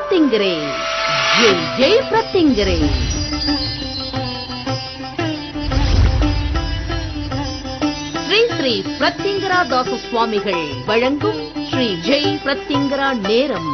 பிரத்திங்கிரே ஜெய் ஜெய் பிரத்திங்கிரே ஸ்ரீ ஸ்ரீ பிரத்திங்கரா தாச சுவாமிகள் வழங்கும் ஸ்ரீ ஜெய் பிரத்திங்கரா நேரம்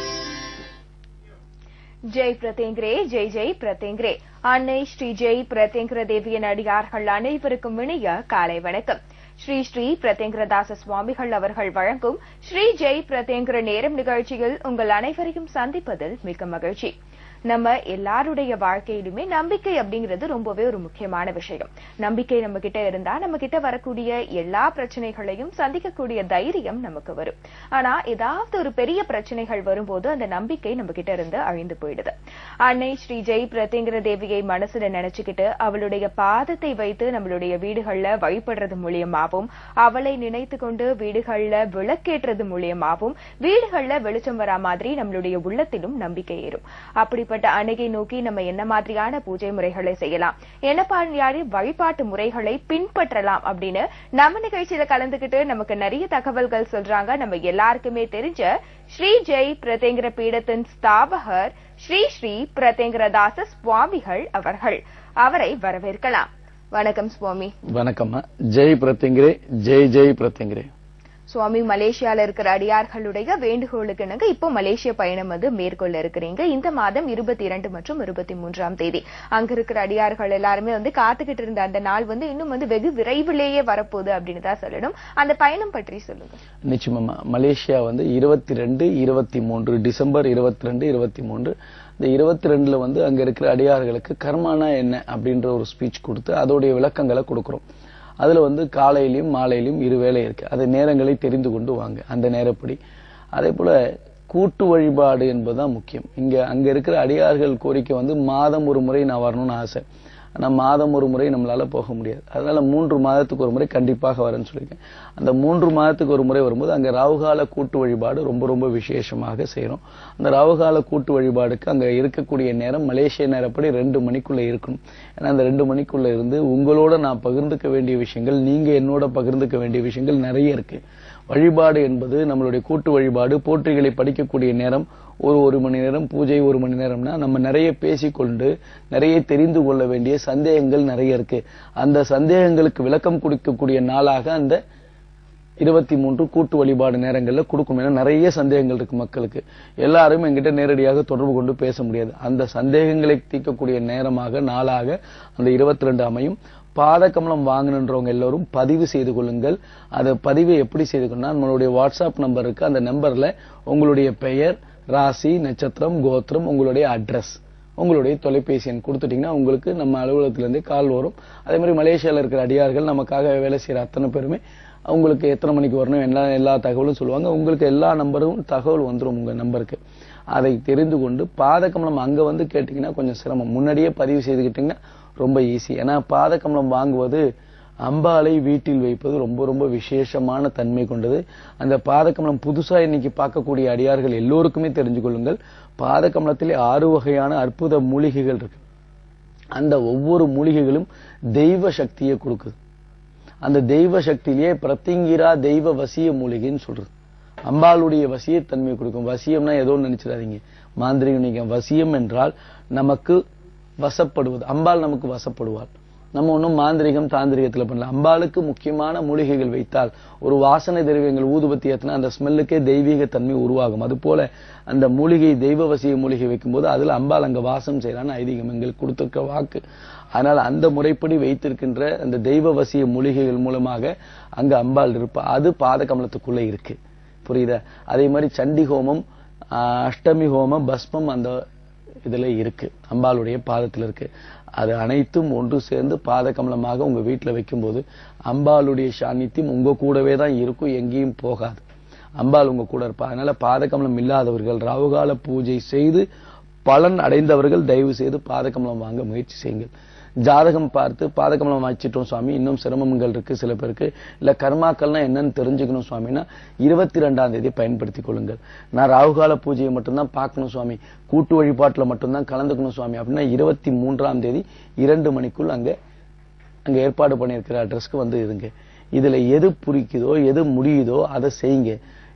ஜெய் பிரதேங்கிரே ஜெய் ஜெய் பிரதேங்கிரே அன்னை ஸ்ரீ ஜெய் பிரதேங்கிர தேவியின் அடியார்கள் அனைவருக்கும் இணைய காலை வணக்கம் ஸ்ரீ ஸ்ரீ பிரதேங்கிரதாச சுவாமிகள் அவர்கள் வழங்கும் ஸ்ரீ ஜெய் பிரதேங்கிர நேரம் நிகழ்ச்சியில் உங்கள் அனைவரையும் சந்திப்பதில் மிக்க மகிழ்ச்சி நம்ம எல்லாருடைய வாழ்க்கையிலுமே நம்பிக்கை அப்படிங்கிறது ரொம்பவே ஒரு முக்கியமான விஷயம் நம்பிக்கை நம்ம கிட்ட இருந்தா நம்ம கிட்ட வரக்கூடிய எல்லா பிரச்சனைகளையும் சந்திக்கக்கூடிய தைரியம் நமக்கு வரும் ஆனா ஏதாவது ஒரு பெரிய பிரச்சனைகள் வரும்போது அந்த நம்பிக்கை நம்ம கிட்ட இருந்து அழிந்து போயிடுது அன்னை ஸ்ரீ ஜெய் பிரதேங்கிற தேவியை மனசுல நினைச்சுக்கிட்டு அவளுடைய பாதத்தை வைத்து நம்மளுடைய வீடுகள்ல வழிபடுறது மூலியமாவும் அவளை நினைத்து கொண்டு வீடுகள்ல விளக்கேற்றது மூலியமாவும் வீடுகள்ல வெளிச்சம் வரா மாதிரி நம்மளுடைய உள்ளத்திலும் நம்பிக்கை ஏறும் அப்படிப்பட்ட அன்னையை நோக்கி நம்ம என்ன மாதிரியான பூஜை முறைகளை செய்யலாம் என்ன மாதிரியான வழிபாட்டு முறைகளை பின்பற்றலாம் அப்படின்னு நம்ம நிகழ்ச்சியில கலந்துகிட்டு நமக்கு நிறைய தகவல்கள் சொல்றாங்க நம்ம எல்லாருக்குமே தெரிஞ்ச ஸ்ரீ ஜெய் பிரதேங்கிற பீடத்தின் ஸ்தாபகர் ஸ்ரீ ஸ்ரீ பிரதேங்கிரதாச சுவாமிகள் அவர்கள் அவரை வரவேற்கலாம் வணக்கம் சுவாமி வணக்கம்மா ஜெய் பிரத்திங்கிரே ஜெய் ஜெய் பிரத்திங்கிரே சுவாமி மலேசியால இருக்கிற அடியார்களுடைய வேண்டுகோளுக்கு இணங்க இப்போ மலேசிய பயணம் வந்து மேற்கொள்ள இருக்கிறீங்க இந்த மாதம் இருபத்தி இரண்டு மற்றும் இருபத்தி மூன்றாம் தேதி அங்க இருக்கிற அடியார்கள் எல்லாருமே வந்து காத்துக்கிட்டு இருந்த அந்த நாள் வந்து இன்னும் வந்து வெகு விரைவிலேயே வரப்போகுது அப்படின்னு தான் சொல்லணும் அந்த பயணம் பற்றி சொல்லுங்க நிச்சயமா மலேசியா வந்து இருபத்தி ரெண்டு இருபத்தி மூன்று டிசம்பர் இருபத்தி ரெண்டு இருபத்தி மூன்று இந்த இருபத்தி ரெண்டுல வந்து அங்க இருக்கிற அடியார்களுக்கு கர்மானா என்ன அப்படின்ற ஒரு ஸ்பீச் கொடுத்து அதோடைய விளக்கங்களை கொடுக்கிறோம் அதுல வந்து காலையிலும் மாலையிலும் இரு வேளை இருக்கு அது நேரங்களை தெரிந்து கொண்டு வாங்க அந்த நேரப்படி அதே போல கூட்டு வழிபாடு என்பதுதான் முக்கியம் இங்க அங்க இருக்கிற அடியார்கள் கோரிக்கை வந்து மாதம் ஒரு முறை நான் வரணும்னு ஆசை ஆனா மாதம் ஒரு முறை நம்மளால போக முடியாது அதனால மூன்று மாதத்துக்கு ஒரு முறை கண்டிப்பாக வரேன்னு சொல்லியிருக்கேன் அந்த மூன்று மாதத்துக்கு ஒரு முறை வரும்போது அங்க ராவுகால கூட்டு வழிபாடு ரொம்ப ரொம்ப விசேஷமாக செய்யறோம் அந்த ராவுகால கூட்டு வழிபாடுக்கு அங்க இருக்கக்கூடிய நேரம் மலேசிய நேரப்படி ரெண்டு மணிக்குள்ள இருக்கணும் ஏன்னா அந்த ரெண்டு மணிக்குள்ள இருந்து உங்களோட நான் பகிர்ந்துக்க வேண்டிய விஷயங்கள் நீங்க என்னோட பகிர்ந்துக்க வேண்டிய விஷயங்கள் நிறைய இருக்கு வழிபாடு என்பது நம்மளுடைய கூட்டு வழிபாடு போற்றிகளை படிக்கக்கூடிய நேரம் ஒரு ஒரு மணி நேரம் பூஜை ஒரு மணி நேரம்னா நம்ம நிறைய பேசிக்கொண்டு நிறைய தெரிந்து கொள்ள வேண்டிய சந்தேகங்கள் நிறைய இருக்கு அந்த சந்தேகங்களுக்கு விளக்கம் கொடுக்கக்கூடிய நாளாக அந்த இருபத்தி மூன்று கூட்டு வழிபாடு நேரங்கள்ல கொடுக்கும் ஏன்னா நிறைய சந்தேகங்கள் இருக்கு மக்களுக்கு எல்லாரும் எங்கிட்ட நேரடியாக தொடர்பு கொண்டு பேச முடியாது அந்த சந்தேகங்களை தீர்க்கக்கூடிய நேரமாக நாளாக அந்த இருபத்தி ரெண்டு அமையும் பாதகமலம் வாங்கணுன்றவங்க எல்லாரும் பதிவு செய்து கொள்ளுங்கள் அதை பதிவை எப்படி செய்து கொள்ளணும் நம்மளுடைய வாட்ஸ்அப் நம்பர் இருக்கு அந்த நம்பர்ல உங்களுடைய பெயர் ராசி நட்சத்திரம் கோத்திரம் உங்களுடைய அட்ரஸ் உங்களுடைய தொலைபேசி எண் கொடுத்துட்டீங்கன்னா உங்களுக்கு நம்ம அலுவலகத்திலிருந்தே கால் வரும் அதே மாதிரி மலேசியால இருக்கிற அடியார்கள் நமக்காக வேலை செய்யற அத்தனை பேருமே உங்களுக்கு எத்தனை மணிக்கு வரணும் எல்லா எல்லா தகவலும் சொல்லுவாங்க உங்களுக்கு எல்லா நம்பரும் தகவல் வந்துடும் உங்க நம்பருக்கு அதை தெரிந்து கொண்டு பாதகமலம் அங்க வந்து கேட்டீங்கன்னா கொஞ்சம் சிரமம் முன்னாடியே பதிவு செய்துக்கிட்டீங்கன்னா ரொம்ப ஈஸி ஏன்னா பாதகமலம் வாங்குவது அம்பாலை வீட்டில் வைப்பது ரொம்ப ரொம்ப விசேஷமான தன்மை கொண்டது அந்த பாதகமலம் புதுசா இன்னைக்கு பார்க்கக்கூடிய அடியார்கள் எல்லோருக்குமே தெரிஞ்சு கொள்ளுங்கள் பாதகமலத்திலே ஆறு வகையான அற்புத மூலிகைகள் இருக்கு அந்த ஒவ்வொரு மூலிகைகளும் தெய்வ சக்தியை கொடுக்குது அந்த தெய்வ சக்தியிலேயே பிரத்திங்கிரா தெய்வ வசிய மூலிகைன்னு சொல்றது அம்பாளுடைய வசிய தன்மை கொடுக்கும் வசியம்னா ஏதோ நினைச்சிடாதீங்க மாந்திரிகம் நீங்க வசியம் என்றால் நமக்கு வசப்படுவது அம்பாள் நமக்கு வசப்படுவாள் நம்ம ஒன்றும் மாந்திரிகம் தாந்திரிகத்துல பண்ணல அம்பாளுக்கு முக்கியமான மூலிகைகள் வைத்தால் ஒரு வாசனை திரவியங்கள் ஊதுபத்தி ஏத்தினா அந்த ஸ்மெல்லுக்கே தெய்வீக தன்மை உருவாகும் அது போல அந்த மூலிகை தெய்வ வசிய மூலிகை வைக்கும்போது அதுல அம்பாள் அங்க வாசம் செய்யறான்னு ஐதீகம் எங்களுக்கு கொடுத்திருக்க வாக்கு அதனால அந்த முறைப்படி வைத்திருக்கின்ற அந்த தெய்வ வசிய மூலிகைகள் மூலமாக அங்க அம்பாள் இருப்பா அது பாதகமலத்துக்குள்ள இருக்கு புரியுதா அதே மாதிரி சண்டி ஹோமம் ஆஹ், அஷ்டமி ஹோமம் பஸ்மம் அந்த இதுல இருக்கு அம்பாளுடைய பாதத்துல இருக்கு அது அனைத்தும் ஒன்று சேர்ந்து பாதகமலமாக உங்க வீட்டுல வைக்கும்போது அம்பாளுடைய சாநித்தியம் உங்க கூடவே தான் இருக்கும் எங்கேயும் போகாது அம்பாள் உங்க கூட இருப்பா அதனால பாதகமலம் இல்லாதவர்கள் ராவுகால பூஜை செய்து பலன் அடைந்தவர்கள் தயவு செய்து பாதகமலம் வாங்க முயற்சி செய்யுங்கள் ஜாதகம் பார்த்து பாதகமலம் வச்சிட்டோம் சுவாமி இன்னும் சிரமங்கள் இருக்கு சில பேருக்கு இல்ல கர்மாக்கள்னா என்னன்னு தெரிஞ்சுக்கணும் சுவாமினா இருபத்தி ரெண்டாம் தேதி பயன்படுத்திக் கொள்ளுங்கள் நான் ராகுகால பூஜையை மட்டும்தான் பார்க்கணும் சுவாமி கூட்டு வழிபாட்டுல மட்டும்தான் கலந்துக்கணும் சுவாமி அப்படின்னா இருபத்தி மூன்றாம் தேதி இரண்டு மணிக்குள் அங்க அங்க ஏற்பாடு பண்ணியிருக்கிற அட்ரஸ்க்கு வந்து இருங்க இதுல எது புரிக்குதோ எது முடியுதோ அதை செய்யுங்க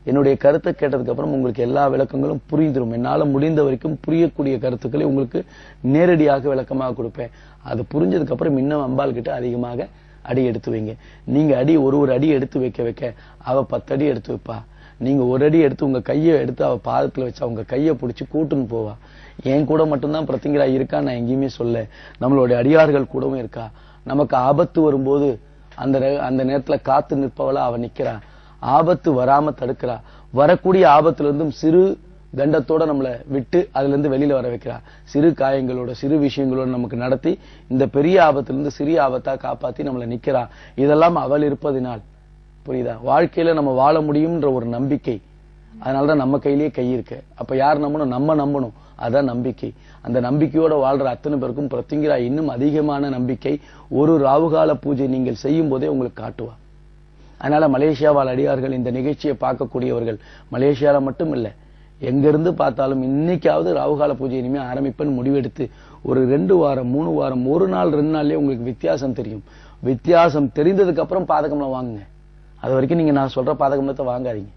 என்னுடைய கருத்தை கேட்டதுக்கு அப்புறம் உங்களுக்கு எல்லா விளக்கங்களும் புரிந்துரும் என்னால முடிந்த வரைக்கும் புரியக்கூடிய கருத்துக்களை உங்களுக்கு நேரடியாக விளக்கமாக கொடுப்பேன் அது புரிஞ்சதுக்கு அப்புறம் இன்னும் அம்பாள் கிட்ட அதிகமாக அடி எடுத்து வைங்க நீங்க அடி ஒரு ஒரு அடி எடுத்து வைக்க வைக்க அவ பத்து அடி எடுத்து வைப்பா நீங்க ஒரு அடி எடுத்து உங்க கையை எடுத்து அவ பாதத்துல வச்சு அவங்க கையை பிடிச்சி கூட்டுன்னு போவா என் கூட மட்டும்தான் பிரத்திங்கரா இருக்கா நான் எங்கேயுமே சொல்ல நம்மளுடைய அடியார்கள் கூடவும் இருக்கா நமக்கு ஆபத்து வரும்போது அந்த நே- அந்த நேரத்துல காத்து நிற்பவளா அவ நிக்கிறா ஆபத்து வராம தடுக்கிறா வரக்கூடிய ஆபத்துல இருந்தும் சிறு கண்டத்தோட நம்மளை விட்டு அதுல இருந்து வெளியில வர வைக்கிறா சிறு காயங்களோட சிறு விஷயங்களோட நமக்கு நடத்தி இந்த பெரிய ஆபத்திலிருந்து சிறிய ஆபத்தா காப்பாத்தி நம்மளை நிக்கிறா இதெல்லாம் அவள் இருப்பதினால் புரியுதா வாழ்க்கையில நம்ம வாழ முடியும்ன்ற ஒரு நம்பிக்கை அதனாலதான் நம்ம கையிலேயே கை இருக்கு அப்ப யார் நம்பணும் நம்ம நம்பணும் அதான் நம்பிக்கை அந்த நம்பிக்கையோட வாழ்ற அத்தனை பேருக்கும் பிரத்திங்கிரா இன்னும் அதிகமான நம்பிக்கை ஒரு ராவுகால பூஜை நீங்கள் செய்யும் போதே உங்களுக்கு காட்டுவா அதனால மலேசியா வாழ் அடியார்கள் இந்த நிகழ்ச்சியை பார்க்கக்கூடியவர்கள் மலேசியால மட்டும் இல்ல எங்க இருந்து பார்த்தாலும் இன்னைக்காவது ராவுகால பூஜை இனிமே ஆரம்பிப்பேன்னு முடிவெடுத்து ஒரு ரெண்டு வாரம் மூணு வாரம் ஒரு நாள் ரெண்டு நாள்லயே உங்களுக்கு வித்தியாசம் தெரியும் வித்தியாசம் தெரிந்ததுக்கு அப்புறம் பாதகம்ல வாங்குங்க அது வரைக்கும் நீங்க நான் சொல்ற பாதகமத்தை வாங்காதீங்க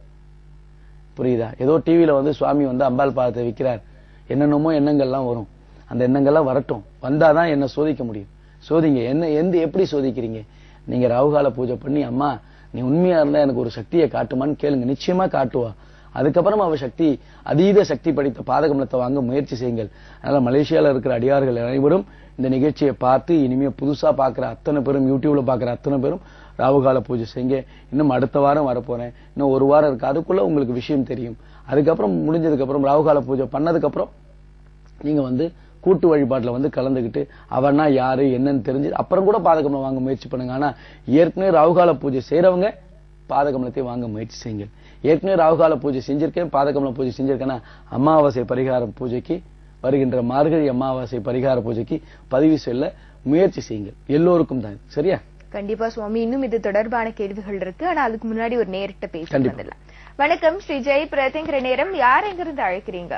புரியுதா ஏதோ டிவில வந்து சுவாமி வந்து அம்பாள் பாதத்தை விற்கிறார் என்னென்னமோ எண்ணங்கள்லாம் வரும் அந்த எண்ணங்கள்லாம் வரட்டும் வந்தாதான் என்ன சோதிக்க முடியும் சோதிங்க என்ன எந்த எப்படி சோதிக்கிறீங்க நீங்க ராகுகால பூஜை பண்ணி அம்மா நீ உண்மையா இருந்தா எனக்கு ஒரு சக்தியை காட்டுமான்னு கேளுங்க நிச்சயமா காட்டுவா அதுக்கப்புறம் அவ சக்தி அதீத சக்தி படைத்த பாதகமலத்தை வாங்க முயற்சி செய்யுங்கள் அதனால மலேசியால இருக்கிற அடியார்கள் அனைவரும் இந்த நிகழ்ச்சியை பார்த்து இனிமே புதுசா பார்க்கிற அத்தனை பேரும் யூடியூப்ல பார்க்கிற அத்தனை பேரும் ராவுகால பூஜை செய்யுங்க இன்னும் அடுத்த வாரம் வரப்போறேன் இன்னும் ஒரு வாரம் இருக்கு அதுக்குள்ள உங்களுக்கு விஷயம் தெரியும் அதுக்கப்புறம் முடிஞ்சதுக்கு அப்புறம் ராவுகால பூஜை பண்ணதுக்கு அப்புறம் நீங்க வந்து கூட்டு வழிபாட்டுல வந்து கலந்துக்கிட்டு அவனா யாரு என்னன்னு தெரிஞ்சு அப்புறம் கூட பாதகமலம் வாங்க முயற்சி பண்ணுங்க ஆனா ஏற்கனவே ராகுகால பூஜை செய்றவங்க பாதகமலத்தை வாங்க முயற்சி செய்யுங்க ஏற்கனவே ராகுகால பூஜை செஞ்சிருக்கேன் பாதகமல பூஜை செஞ்சிருக்கேன்னா அமாவாசை பரிகாரம் பூஜைக்கு வருகின்ற மார்கழி அமாவாசை பரிகார பூஜைக்கு பதிவு செல்ல முயற்சி செய்யுங்கள் எல்லோருக்கும் தான் இது. சரியா கண்டிப்பா சுவாமி இன்னும் இது தொடர்பான கேள்விகள் இருக்கு ஆனா அதுக்கு முன்னாடி ஒரு நேரிட்ட பேசி கண்டிப்பா. வந்துடலாம் வணக்கம் ஸ்ரீ ஜெய் பிரதிங்கிற நேரம் யார் எங்கிருந்து அழைக்கிறீங்க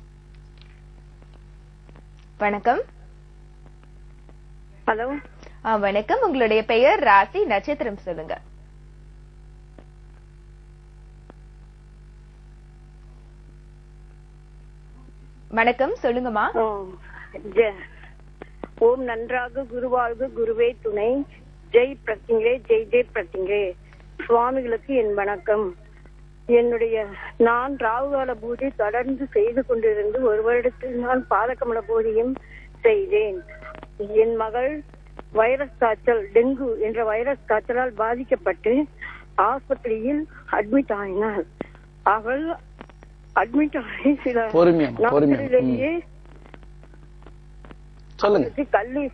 வணக்கம் ஹலோ ஆ, வணக்கம் உங்களுடைய பெயர் ராசி நட்சத்திரம் சொல்லுங்க வணக்கம் சொல்லுங்கம்மா ஆ, ஜெ- ஓம் நன்றாக குருவாழ்க குருவே துணை ஜெய் பிரத்திங்கே ஜெய் ஜெய் பிரத்திங்கே சுவாமிகளுக்கு என் வணக்கம் என்னுடைய நான் ராகுகால பூஜை தொடர்ந்து செய்து கொண்டிருந்து ஒரு வருடத்தில் நான் பாதகமல பூஜையும் செய்தேன் என் மகள் வைரஸ் காய்ச்சல் டெங்கு என்ற வைரஸ் காய்ச்சலால் பாதிக்கப்பட்டு ஆஸ்பத்திரியில் அட்மிட் ஆயினாள் அவள் அட்மிட் ஆகி சில பொறுமையா பொறுமையா ம். நாட்களிலேயே சொல்லுங்க அவளுக்கு கல்லீ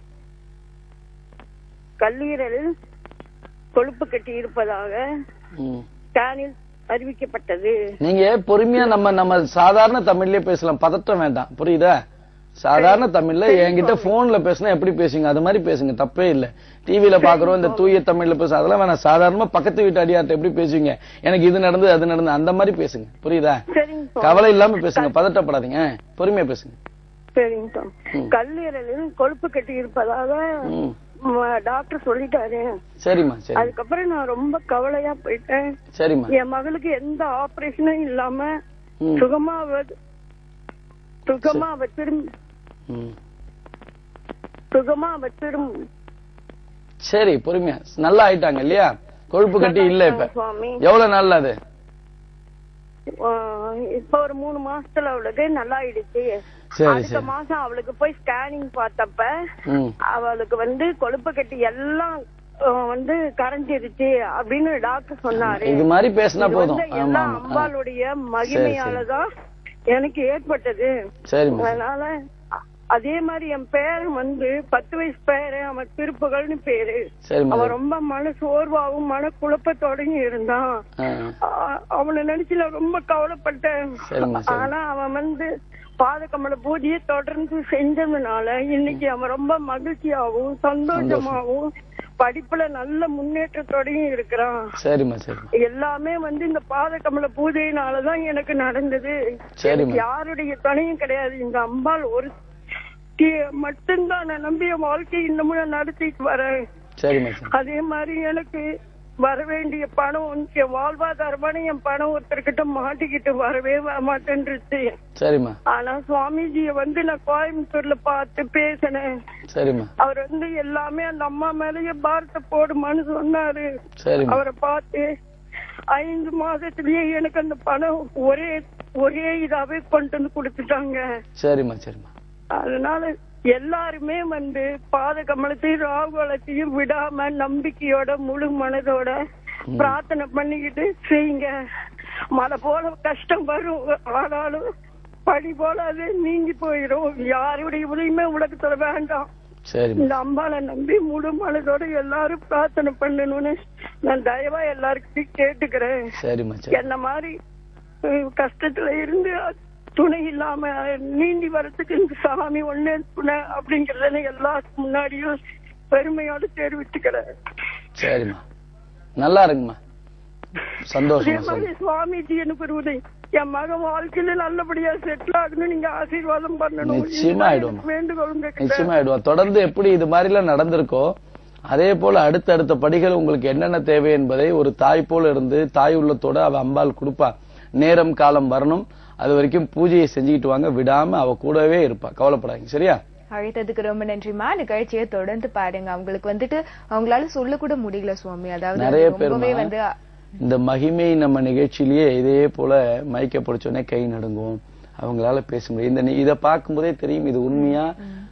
கல்லீரலில் கொழுப்பு கட்டி இருப்பதாக ம். ஸ்கேனில் அறிவிக்கப்பட்டது நீங்க பொறுமையா நம்ம நம்ம சாதாரண தமிழ்லயே பேசலாம் பதட்டம் வேண்டாம் புரியுதா சாதாரண தமிழ்ல என்கிட்ட போன்ல பேசினா எப்படி பேசுங்க அது மாதிரி பேசுங்க தப்பே இல்ல டிவில பாக்குறோம் இந்த தூய தமிழ்ல பேச அதெல்லாம் வேணாம் சாதாரணமா பக்கத்து வீட்டு அடியார்ட்ட எப்படி பேசுவீங்க எனக்கு இது நடந்து அது நடந்து அந்த மாதிரி பேசுங்க புரியுதா சரிங்க சுவாமி. கவலை இல்லாம பேசுங்க பதட்டப்படாதீங்க பொறுமையா பேசுங்க சரிங்க சுவாமி. கல்லீரலில் கொழுப்பு கட்டி இருப்பதாக ம். ம- டாக்டர் சொல்லிட்டாரு சரிம்மா சரி அதுக்கப்புறம் நான் ரொம்ப கவலையா போயிட்டேன் சரிம்மா என் மகளுக்கு எந்த ஆபரேஷனும் இல்லாம ம். சுகமா அவ- சுகமா அவ திரும்ப ம். சுகமா அவ திரும்ப சரி பொறுமையா நல்லா ஆயிட்டாங்க இல்லையா கொழுப்பு கட்டி இல்ல இப்ப சுவாமி எவ்வளவு நாள் அது ஆஹ் இப்ப ஒரு மூணு மாசத்துல அவளுக்கு நல்லா ஆயிடுச்சு சரி அடுத்த சரி மாசம் அவளுக்கு போய் ஸ்கேனிங் பார்த்தப்ப ம் அவளுக்கு வந்து கொழுப்பு கட்டி எல்லாம் ஆஹ் வந்து கரைஞ்சிருச்சு அப்படின்னு டாக்டர் சொன்னாரு இது மாதிரி பேசினா இது போதும் வந்து ஆமா எல்லாம் ஆமா ஆ. அம்பாளுடைய மகிமையாலதான் எனக்கு ஏற்பட்டது சரிம்மா சரி. அதனால அ- அதே மாதிரி என் பேரன் வந்து பத்து வயசு பேரு அவன் திருப்புகள்னு பேரு சரிம்மா அவன் சரி. ரொம்ப மன சோர்வாவும் மன குழப்பத்தோடயும் இருந்தான் ஆ. ஆ- அவனை நினைச்சு நான் ரொம்ப கவலைப்பட்டேன் சரிம்மா சரி ஆனா அவன் வந்து பாதகமல பூஜையை தொடர்ந்து செஞ்சதுனால இன்னைக்கு அவன் ரொம்ப மகிழ்ச்சியாவும் சந்தோஷமாவும் படிப்புல நல்ல முன்னேற்றத்தோடயும் இருக்கிறான் சரிம்மா சரி எல்லாமே வந்து இந்த பாதகமல பூஜையினாலதான் எனக்கு நடந்தது சரிம்மா. எனக்கு யாருடைய துணையும் கிடையாது இந்த அம்பாள் ஒரு தி- மட்டும்தான் நான் நம்பிய வாழ்க்கை இன்னமும் நான் நடத்திட்டு வரேன் சரிம்மா சரி அதே மாதிரி எனக்கு வர வேண்டிய பணம் வந்து என் வாழ்வாதாரமான என் பணம் ஒருத்தர்கிட்ட மாட்டிக்கிட்டு வரவே வர மாட்டேன்ருச்சு சரிம்மா ஆனா சுவாமிஜிய வந்து நான் கோயம்புத்தூர்ல பார்த்து பேசினேன் சரிம்மா அவர் வந்து எல்லாமே அந்த அம்மா மேலயே பாரத்தை போடுமான்னு சொன்னாரு சரிம்மா அவரை பார்த்து ஐந்து மாதத்திலேயே எனக்கு அந்த பணம் ஒரே ஒரே இதாவே கொண்டு வந்து கொடுத்துட்டாங்க சரிம்மா சரிம்மா அதனால எல்லாருமே வந்து பாத கமலத்தையும் ராகுலத்தையும் விடாம நம்பிக்கையோட முழு மனதோட பிரார்த்தனை பண்ணிக்கிட்டு செய்யுங்க மழை போல கஷ்டம் வரும் ஆனாலும் படி போல அது நீங்கி போயிடும் யாருடைய உதவியுமே உலகத்துல வேண்டாம் சரிம்மா இந்த அம்பாளை நம்பி முழு மனதோட எல்லாரும் பிரார்த்தனை பண்ணணும்னு நான் தயவா எல்லாருக்கிட்டையும் கேட்டுக்கிறேன் சரிம்மா சரி என்ன மாதிரி அஹ், கஷ்டத்துல இருந்து துணை இல்லாம நீந்தி வரதுக்கு இந்த சாமி ஒண்ணு துணை அப்படிங்கறத எல்லாருக்கும் முன்னாடியும் பெருமையோட தெரிவிச்சுக்கிறேன் சரிம்மா நல்லா இருங்கம்மா அதே சந்தோஷமா மாதிரி சொல்லு சுவாமிஜி எனக்கு ஒரு உதவி என் மகன் வாழ்க்கையில நல்லபடியா செட்டில் ஆகணும் நீங்க ஆசீர்வாதம் பண்ணணும் நிச்சயமா இதுதான் ஆயிடுவோம். எனக்கு வேண்டுகோளுங்க நிச்சயமா ஆயிடுவோம் தொடர்ந்து எப்படி இது மாதிரிலாம் நடந்திருக்கோ அதே போல அடுத்தடுத்த படிகள் உங்களுக்கு என்னென்ன தேவை என்பதை ஒரு தாய் போல இருந்து தாய் உள்ளத்தோட அவ அம்பாள் கொடுப்பா நேரம் காலம் வரணும் அது வரைக்கும் பூஜையை செஞ்சுக்கிட்டு வாங்க விடாம அவ கூடவே இருப்பா கவலைப்படாதீங்க சரியா அழைத்ததுக்கு ரொம்ப நன்றிமா நிகழ்ச்சியை தொடர்ந்து பாருங்க அவங்களுக்கு வந்துட்டு அவங்களால சொல்ல கூட முடியல சுவாமி அதாவது நிறைய அது ரொம்பவே பேர்மா வந்து இந்த மகிமை நம்ம நிகழ்ச்சியிலேயே இதே போல மைக்க பிடிச்சோடனே கை நடுங்கும் அவங்களால பேச முடியும் இந்த நி- இத பார்க்கும்போதே தெரியும் இது உண்மையா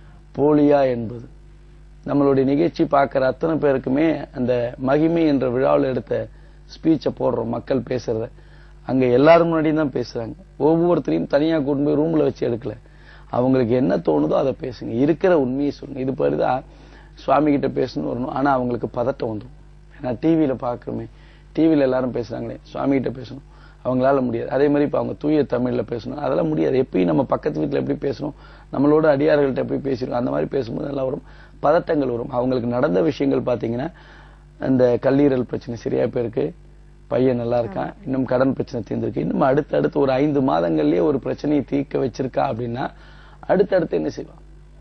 போலியா என்பது நம்மளுடைய நிகழ்ச்சி பார்க்கிற அத்தனை பேருக்குமே அந்த மகிமை என்ற விழாவில் எடுத்த ஸ்பீச்சை போடுறோம் மக்கள் பேசுறத அங்க எல்லாரும் முன்னாடியும் தான் பேசுறாங்க ஒவ்வொருத்தரையும் தனியா கூட்டு போய் ரூம்ல வச்சு எடுக்கல அவங்களுக்கு என்ன தோணுதோ அதை பேசுங்க இருக்கிற உண்மையை சொல்லுங்க இது மாதிரிதான் சுவாமி கிட்ட பேசணும் வரணும் ஆனா அவங்களுக்கு பதட்டம் வந்துடும் ஏன்னா டிவியில பாக்குறோமே டிவியில எல்லாரும் பேசுறாங்களே சுவாமி கிட்ட பேசணும் அவங்களால முடியாது அதே மாதிரி இப்ப அவங்க தூய தமிழ்ல பேசணும் அதெல்லாம் முடியாது எப்பயும் நம்ம பக்கத்து வீட்டுல எப்படி பேசணும் நம்மளோட அடியார்கள்ட்ட எப்படி பேசிருக்கோம் அந்த மாதிரி பேசும்போது நல்லா வரும் பதட்டங்கள் வரும் அவங்களுக்கு நடந்த விஷயங்கள் பாத்தீங்கன்னா அந்த கல்லீரல் பிரச்சனை சரியா போயிருக்கு பையன் நல்லா இருக்கான் இன்னும் கடன் பிரச்சனை தீர்ந்திருக்கு இன்னும் அடுத்தடுத்து ஒரு ஐந்து மாதங்கள்லயே ஒரு பிரச்சனையை தீர்க்க வச்சிருக்கா அப்படின்னா அடுத்தடுத்து என்ன செய்வான்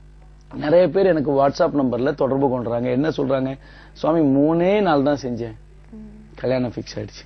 நிறைய பேர் எனக்கு வாட்ஸ்அப் நம்பர்ல தொடர்பு கொண்டுறாங்க என்ன சொல்றாங்க சுவாமி மூணே நாள் தான் செஞ்சேன் கல்யாணம் ஃபிக்ஸ் ஆயிடுச்சு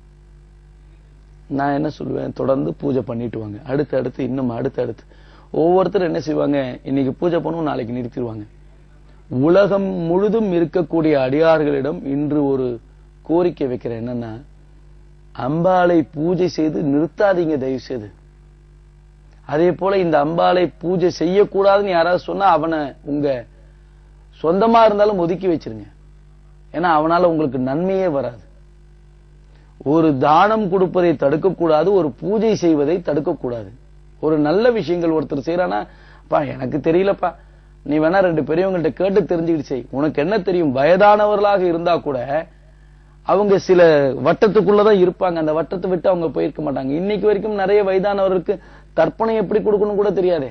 நான் என்ன சொல்லுவேன் தொடர்ந்து பூஜை பண்ணிட்டு வாங்க அடுத்து அடுத்து இன்னும் அடுத்து அடுத்து ஒவ்வொருத்தரும் என்ன செய்வாங்க இன்னைக்கு பூஜை பண்ணுவோம் நாளைக்கு நிறுத்திடுவாங்க உலகம் முழுதும் இருக்கக்கூடிய அடியார்களிடம் இன்று ஒரு கோரிக்கை வைக்கிறேன் என்னன்னா அம்பாளை பூஜை செய்து நிறுத்தாதீங்க தயவு செய்து அதே போல இந்த அம்பாளை பூஜை செய்யக்கூடாதுன்னு யாராவது சொன்னா அவனை உங்க சொந்தமா இருந்தாலும் ஒதுக்கி வச்சிருங்க ஏன்னா அவனால உங்களுக்கு நன்மையே வராது ஒரு தானம் கொடுப்பதை தடுக்கக்கூடாது ஒரு பூஜை செய்வதை தடுக்கக்கூடாது ஒரு நல்ல விஷயங்கள் ஒருத்தர் செய்யறானா பா எனக்கு தெரியலப்பா நீ வேணா ரெண்டு பெரியவங்கள்ட்ட கேட்டு தெரிஞ்சுக்கிட்டு செய் உனக்கு என்ன தெரியும் வயதானவர்களாக இருந்தா கூட அவங்க சில வட்டத்துக்குள்ளதான் இருப்பாங்க அந்த வட்டத்தை விட்டு அவங்க போயிருக்க மாட்டாங்க இன்னைக்கு வரைக்கும் நிறைய வயதானவருக்கு தர்ப்பணம் எப்படி கொடுக்கணும் கூட தெரியாதே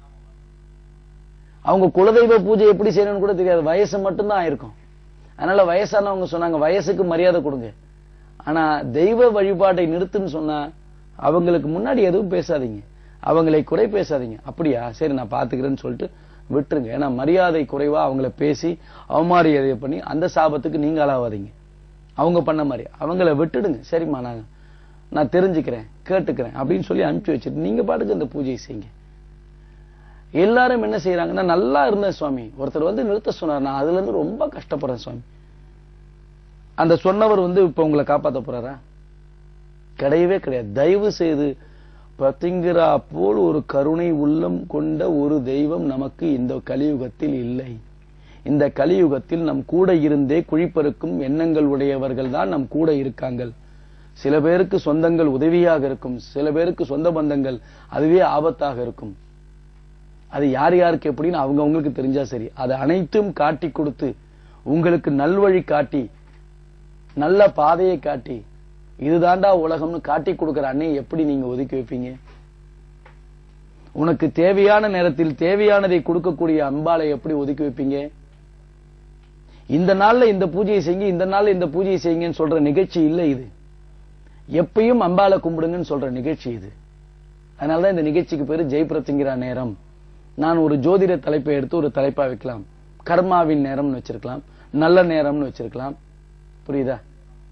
அவங்க குலதெய்வ பூஜை எப்படி செய்யணும்னு கூட தெரியாது வயசு மட்டும்தான் ஆயிருக்கும் அதனால வயசானவங்க சொன்னாங்க வயசுக்கு மரியாதை கொடுங்க ஆனா தெய்வ வழிபாட்டை நிறுத்துன்னு சொன்னா அவங்களுக்கு முன்னாடி எதுவும் பேசாதீங்க அவங்களை குறை பேசாதீங்க அப்படியா சரி நான் பாத்துக்கிறேன்னு சொல்லிட்டு விட்டுருங்க ஏன்னா மரியாதை குறைவா அவங்கள பேசி அவமரியாதை பண்ணி அந்த சாபத்துக்கு நீங்க ஆளாவாதீங்க அவங்க பண்ண மாதிரி அவங்கள விட்டுடுங்க சரிம்மா நான் நான் தெரிஞ்சுக்கிறேன் கேட்டுக்கிறேன் அப்படின்னு சொல்லி அனுப்பிச்சு வச்சுட்டு நீங்க பாட்டுக்கு அந்த பூஜையை செய்யுங்க எல்லாரும் என்ன செய்யறாங்கன்னா நல்லா இருந்தேன் சுவாமி ஒருத்தர் வந்து நிறுத்த சொன்னார் நான் அதுல இருந்து ரொம்ப கஷ்டப்படுறேன் சுவாமி அந்த சொன்னவர் வந்து இப்ப உங்களை காப்பாத்த போறாரா கிடையவே கிடையாது தயவு செய்து பிரத்திங்கரா போல் ஒரு கருணை உள்ளம் கொண்ட ஒரு தெய்வம் நமக்கு இந்த கலியுகத்தில் இல்லை இந்த கலியுகத்தில் நம் கூட இருந்தே குழிப்பறுக்கும் எண்ணங்கள் உடையவர்கள் தான் நம் கூட இருக்காங்க சில பேருக்கு சொந்தங்கள் உதவியாக இருக்கும் சில பேருக்கு சொந்த பந்தங்கள் அதுவே ஆபத்தாக இருக்கும் அது யார் யாருக்கு எப்படின்னு அவங்க அவங்களுக்கு தெரிஞ்சா சரி அதை அனைத்தும் காட்டி கொடுத்து உங்களுக்கு நல்வழி காட்டி நல்ல பாதையை காட்டி இதுதாண்டா உலகம்னு காட்டி கொடுக்கிற அன்னையை எப்படி நீங்க ஒதுக்கி வைப்பீங்க உனக்கு தேவையான நேரத்தில் தேவையானதை கொடுக்கக்கூடிய அம்பாளை எப்படி ஒதுக்கி வைப்பீங்க இந்த நாள்ல இந்த பூஜையை செய்யுங்க இந்த நாள்ல இந்த பூஜையை செய்யுங்கன்னு சொல்ற நிகழ்ச்சி இல்லை இது எப்பயும் அம்பாளை கும்பிடுங்கன்னு சொல்ற நிகழ்ச்சி இது அதனாலதான் இந்த நிகழ்ச்சிக்கு பேரு ஜெயபிரத்திங்கிற நேரம் நான் ஒரு ஜோதிட தலைப்பை எடுத்து ஒரு தலைப்பா வைக்கலாம் கர்மாவின் நேரம்னு வச்சிருக்கலாம் நல்ல நேரம்னு வச்சிருக்கலாம் புரியுதா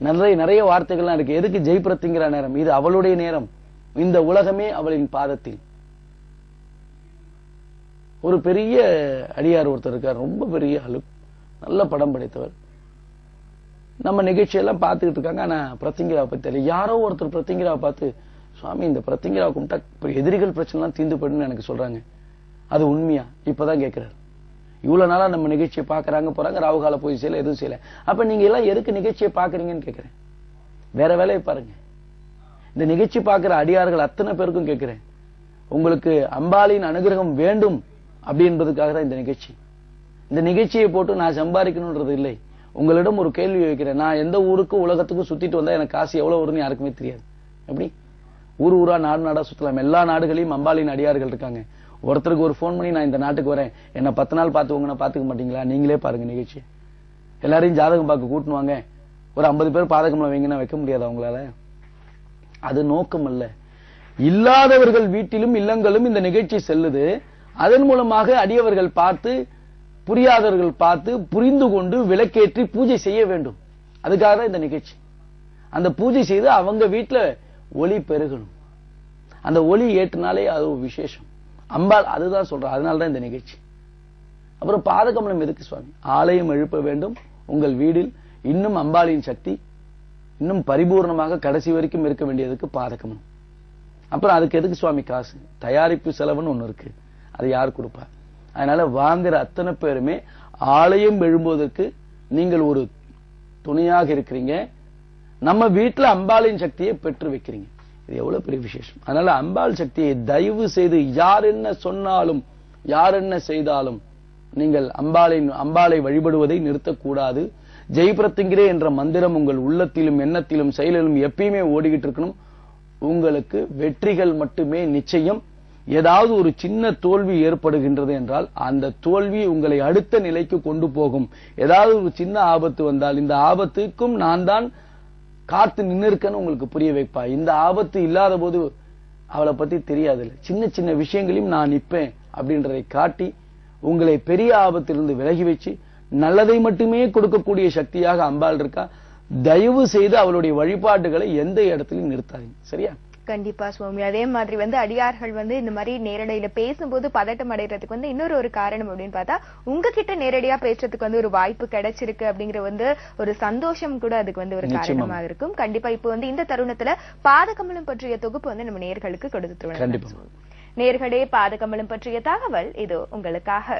நிறைய நிறைய வார்த்தைகள்லாம் இருக்கு எதுக்கு ஜெய் பிரத்திங்கிற நேரம் இது அவளுடைய நேரம் இந்த உலகமே அவளின் பாதத்தில் ஒரு பெரிய அடியார் ஒருத்தர் இருக்கார் ரொம்ப பெரிய ஆளு நல்ல படம் படைத்தவர் நம்ம நிகழ்ச்சியெல்லாம் பார்த்துக்கிட்டு இருக்காங்க ஆனா பிரத்திங்கிராவை பத்தி தெரியல யாரோ ஒருத்தர் பிரத்திங்கிராவை பார்த்து சுவாமி இந்த பிரத்திங்கிராவை கும்பிட்டா இப்ப எதிரிகள் பிரச்சனைலாம் தீர்ந்து போயிடுன்னு எனக்கு சொல்றாங்க அது உண்மையா இப்பதான் கேட்கிறாரு இவ்வளவு நாளா நம்ம நிகழ்ச்சியை பாக்குறாங்க போறாங்க ராவுகால போய் செய்யல எதுவும் செய்யல அப்ப நீங்க எல்லாம் எதுக்கு நிகழ்ச்சியை பாக்குறீங்கன்னு கேட்கிறேன் வேற வேலையை பாருங்க இந்த நிகழ்ச்சி பார்க்கிற அடியார்கள் அத்தனை பேருக்கும் கேட்கிறேன் உங்களுக்கு அம்பாளின் அனுகிரகம் வேண்டும் அப்படி என்பதுக்காக தான் இந்த நிகழ்ச்சி இந்த நிகழ்ச்சியை போட்டு நான் சம்பாதிக்கணும்ன்றது இல்லை உங்களிடம் ஒரு கேள்வி வைக்கிறேன் நான் எந்த ஊருக்கும் உலகத்துக்கும் சுத்திட்டு வந்தா எனக்கு காசு எவ்வளவு வரும்னு யாருக்குமே தெரியாது எப்படி ஊர் ஊரா நாடு நாடா சுத்தலாம் எல்லா நாடுகளையும் அம்பாளின் அடியார்கள் இருக்காங்க ஒருத்தருக்கு ஒரு ஃபோன் பண்ணி நான் இந்த நாட்டுக்கு வரேன் என்ன பத்து நாள் பார்த்துக்கோங்க பாத்துக்க மாட்டீங்களா நீங்களே பாருங்க நிகழ்ச்சி எல்லாரையும் ஜாதகம் பார்க்க கூட்டின்னு வாங்க ஒரு ஐம்பது பேர் பாதகம்ல வைங்கன்னா வைக்க முடியாது அவங்களால அது நோக்கம் அல்ல இல்லாதவர்கள் வீட்டிலும் இல்லங்களும் இந்த நிகழ்ச்சி செல்லுது அதன் மூலமாக அடியவர்கள் பார்த்து புரியாதவர்கள் பார்த்து புரிந்து கொண்டு விளக்கேற்றி பூஜை செய்ய வேண்டும் அதுக்காக தான் இந்த நிகழ்ச்சி அந்த பூஜை செய்து அவங்க வீட்டுல ஒளி பெருகணும் அந்த ஒளி ஏற்றினாலே அது ஒரு விசேஷம் அம்பாள் அதுதான் சொல்றேன் அதனால தான் இந்த நிகழ்ச்சி அப்புறம் பாதகமலம் எதுக்கு சுவாமி ஆலயம் எழுப்ப வேண்டும் உங்கள் வீடில் இன்னும் அம்பாளின் சக்தி இன்னும் பரிபூர்ணமாக கடைசி வரைக்கும் இருக்க வேண்டியதுக்கு பாதகமலம் அப்புறம் அதுக்கு எதுக்கு சுவாமி காசு தயாரிப்பு செலவுன்னு ஒண்ணு இருக்கு அது யார் கொடுப்பா அதனால வாங்குற அத்தனை பேருமே ஆலயம் எழும்புவதற்கு நீங்கள் ஒரு துணையாக இருக்கிறீங்க நம்ம வீட்டுல அம்பாளின் சக்தியை பெற்று வைக்கிறீங்க இது எவ்வளவு பெரிய விசேஷம் அதனால அம்பாள் சக்தியை தயவு செய்து யார் என்ன சொன்னாலும் யார் என்ன செய்தாலும் நீங்கள் அம்பாளின் அம்பாளை வழிபடுவதை நிறுத்தக்கூடாது ஜெய்பிரத்திங்கிரே என்ற மந்திரம் உங்கள் உள்ளத்திலும் எண்ணத்திலும் செயலிலும் எப்பயுமே ஓடிக்கிட்டு இருக்கணும் உங்களுக்கு வெற்றிகள் மட்டுமே நிச்சயம் ஏதாவது ஒரு சின்ன தோல்வி ஏற்படுகின்றது என்றால் அந்த தோல்வி உங்களை அடுத்த நிலைக்கு கொண்டு போகும் ஏதாவது ஒரு சின்ன ஆபத்து வந்தால் இந்த ஆபத்துக்கும் நான் தான் காத்து நின்னு இருக்கேன்னு உங்களுக்கு புரிய வைப்பா இந்த ஆபத்து இல்லாத போது அவளை பத்தி தெரியாதுல்ல சின்ன சின்ன விஷயங்களையும் நான் நிப்பேன் அப்படின்றதை காட்டி உங்களை பெரிய ஆபத்திலிருந்து விலகி வச்சு நல்லதை மட்டுமே கொடுக்கக்கூடிய சக்தியாக அம்பாள் இருக்கா தயவு செய்து அவளுடைய வழிபாட்டுகளை எந்த இடத்திலும் நிறுத்தாதீங்க சரியா கண்டிப்பா சுவாமி அதே மாதிரி வந்து அடியார்கள் வந்து இந்த மாதிரி நேரடியில பேசும்போது பதட்டம் அடைறதுக்கு வந்து இன்னொரு ஒரு காரணம் அப்படின்னு பார்த்தா உங்ககிட்ட நேரடியா பேசுறதுக்கு வந்து ஒரு வாய்ப்பு கிடைச்சிருக்கு அப்படிங்கிற வந்து ஒரு சந்தோஷம் கூட அதுக்கு வந்து ஒரு நிச்சயமா. காரணமா இருக்கும் கண்டிப்பா இப்போ வந்து இந்த தருணத்துல பாதகமலம் பற்றிய தொகுப்பு வந்து நம்ம நேர்களுக்கு கொடுத்துருவோம் கண்டிப்பா நேர்களே பாதகமலம் பற்றிய தகவல் இது உங்களுக்காக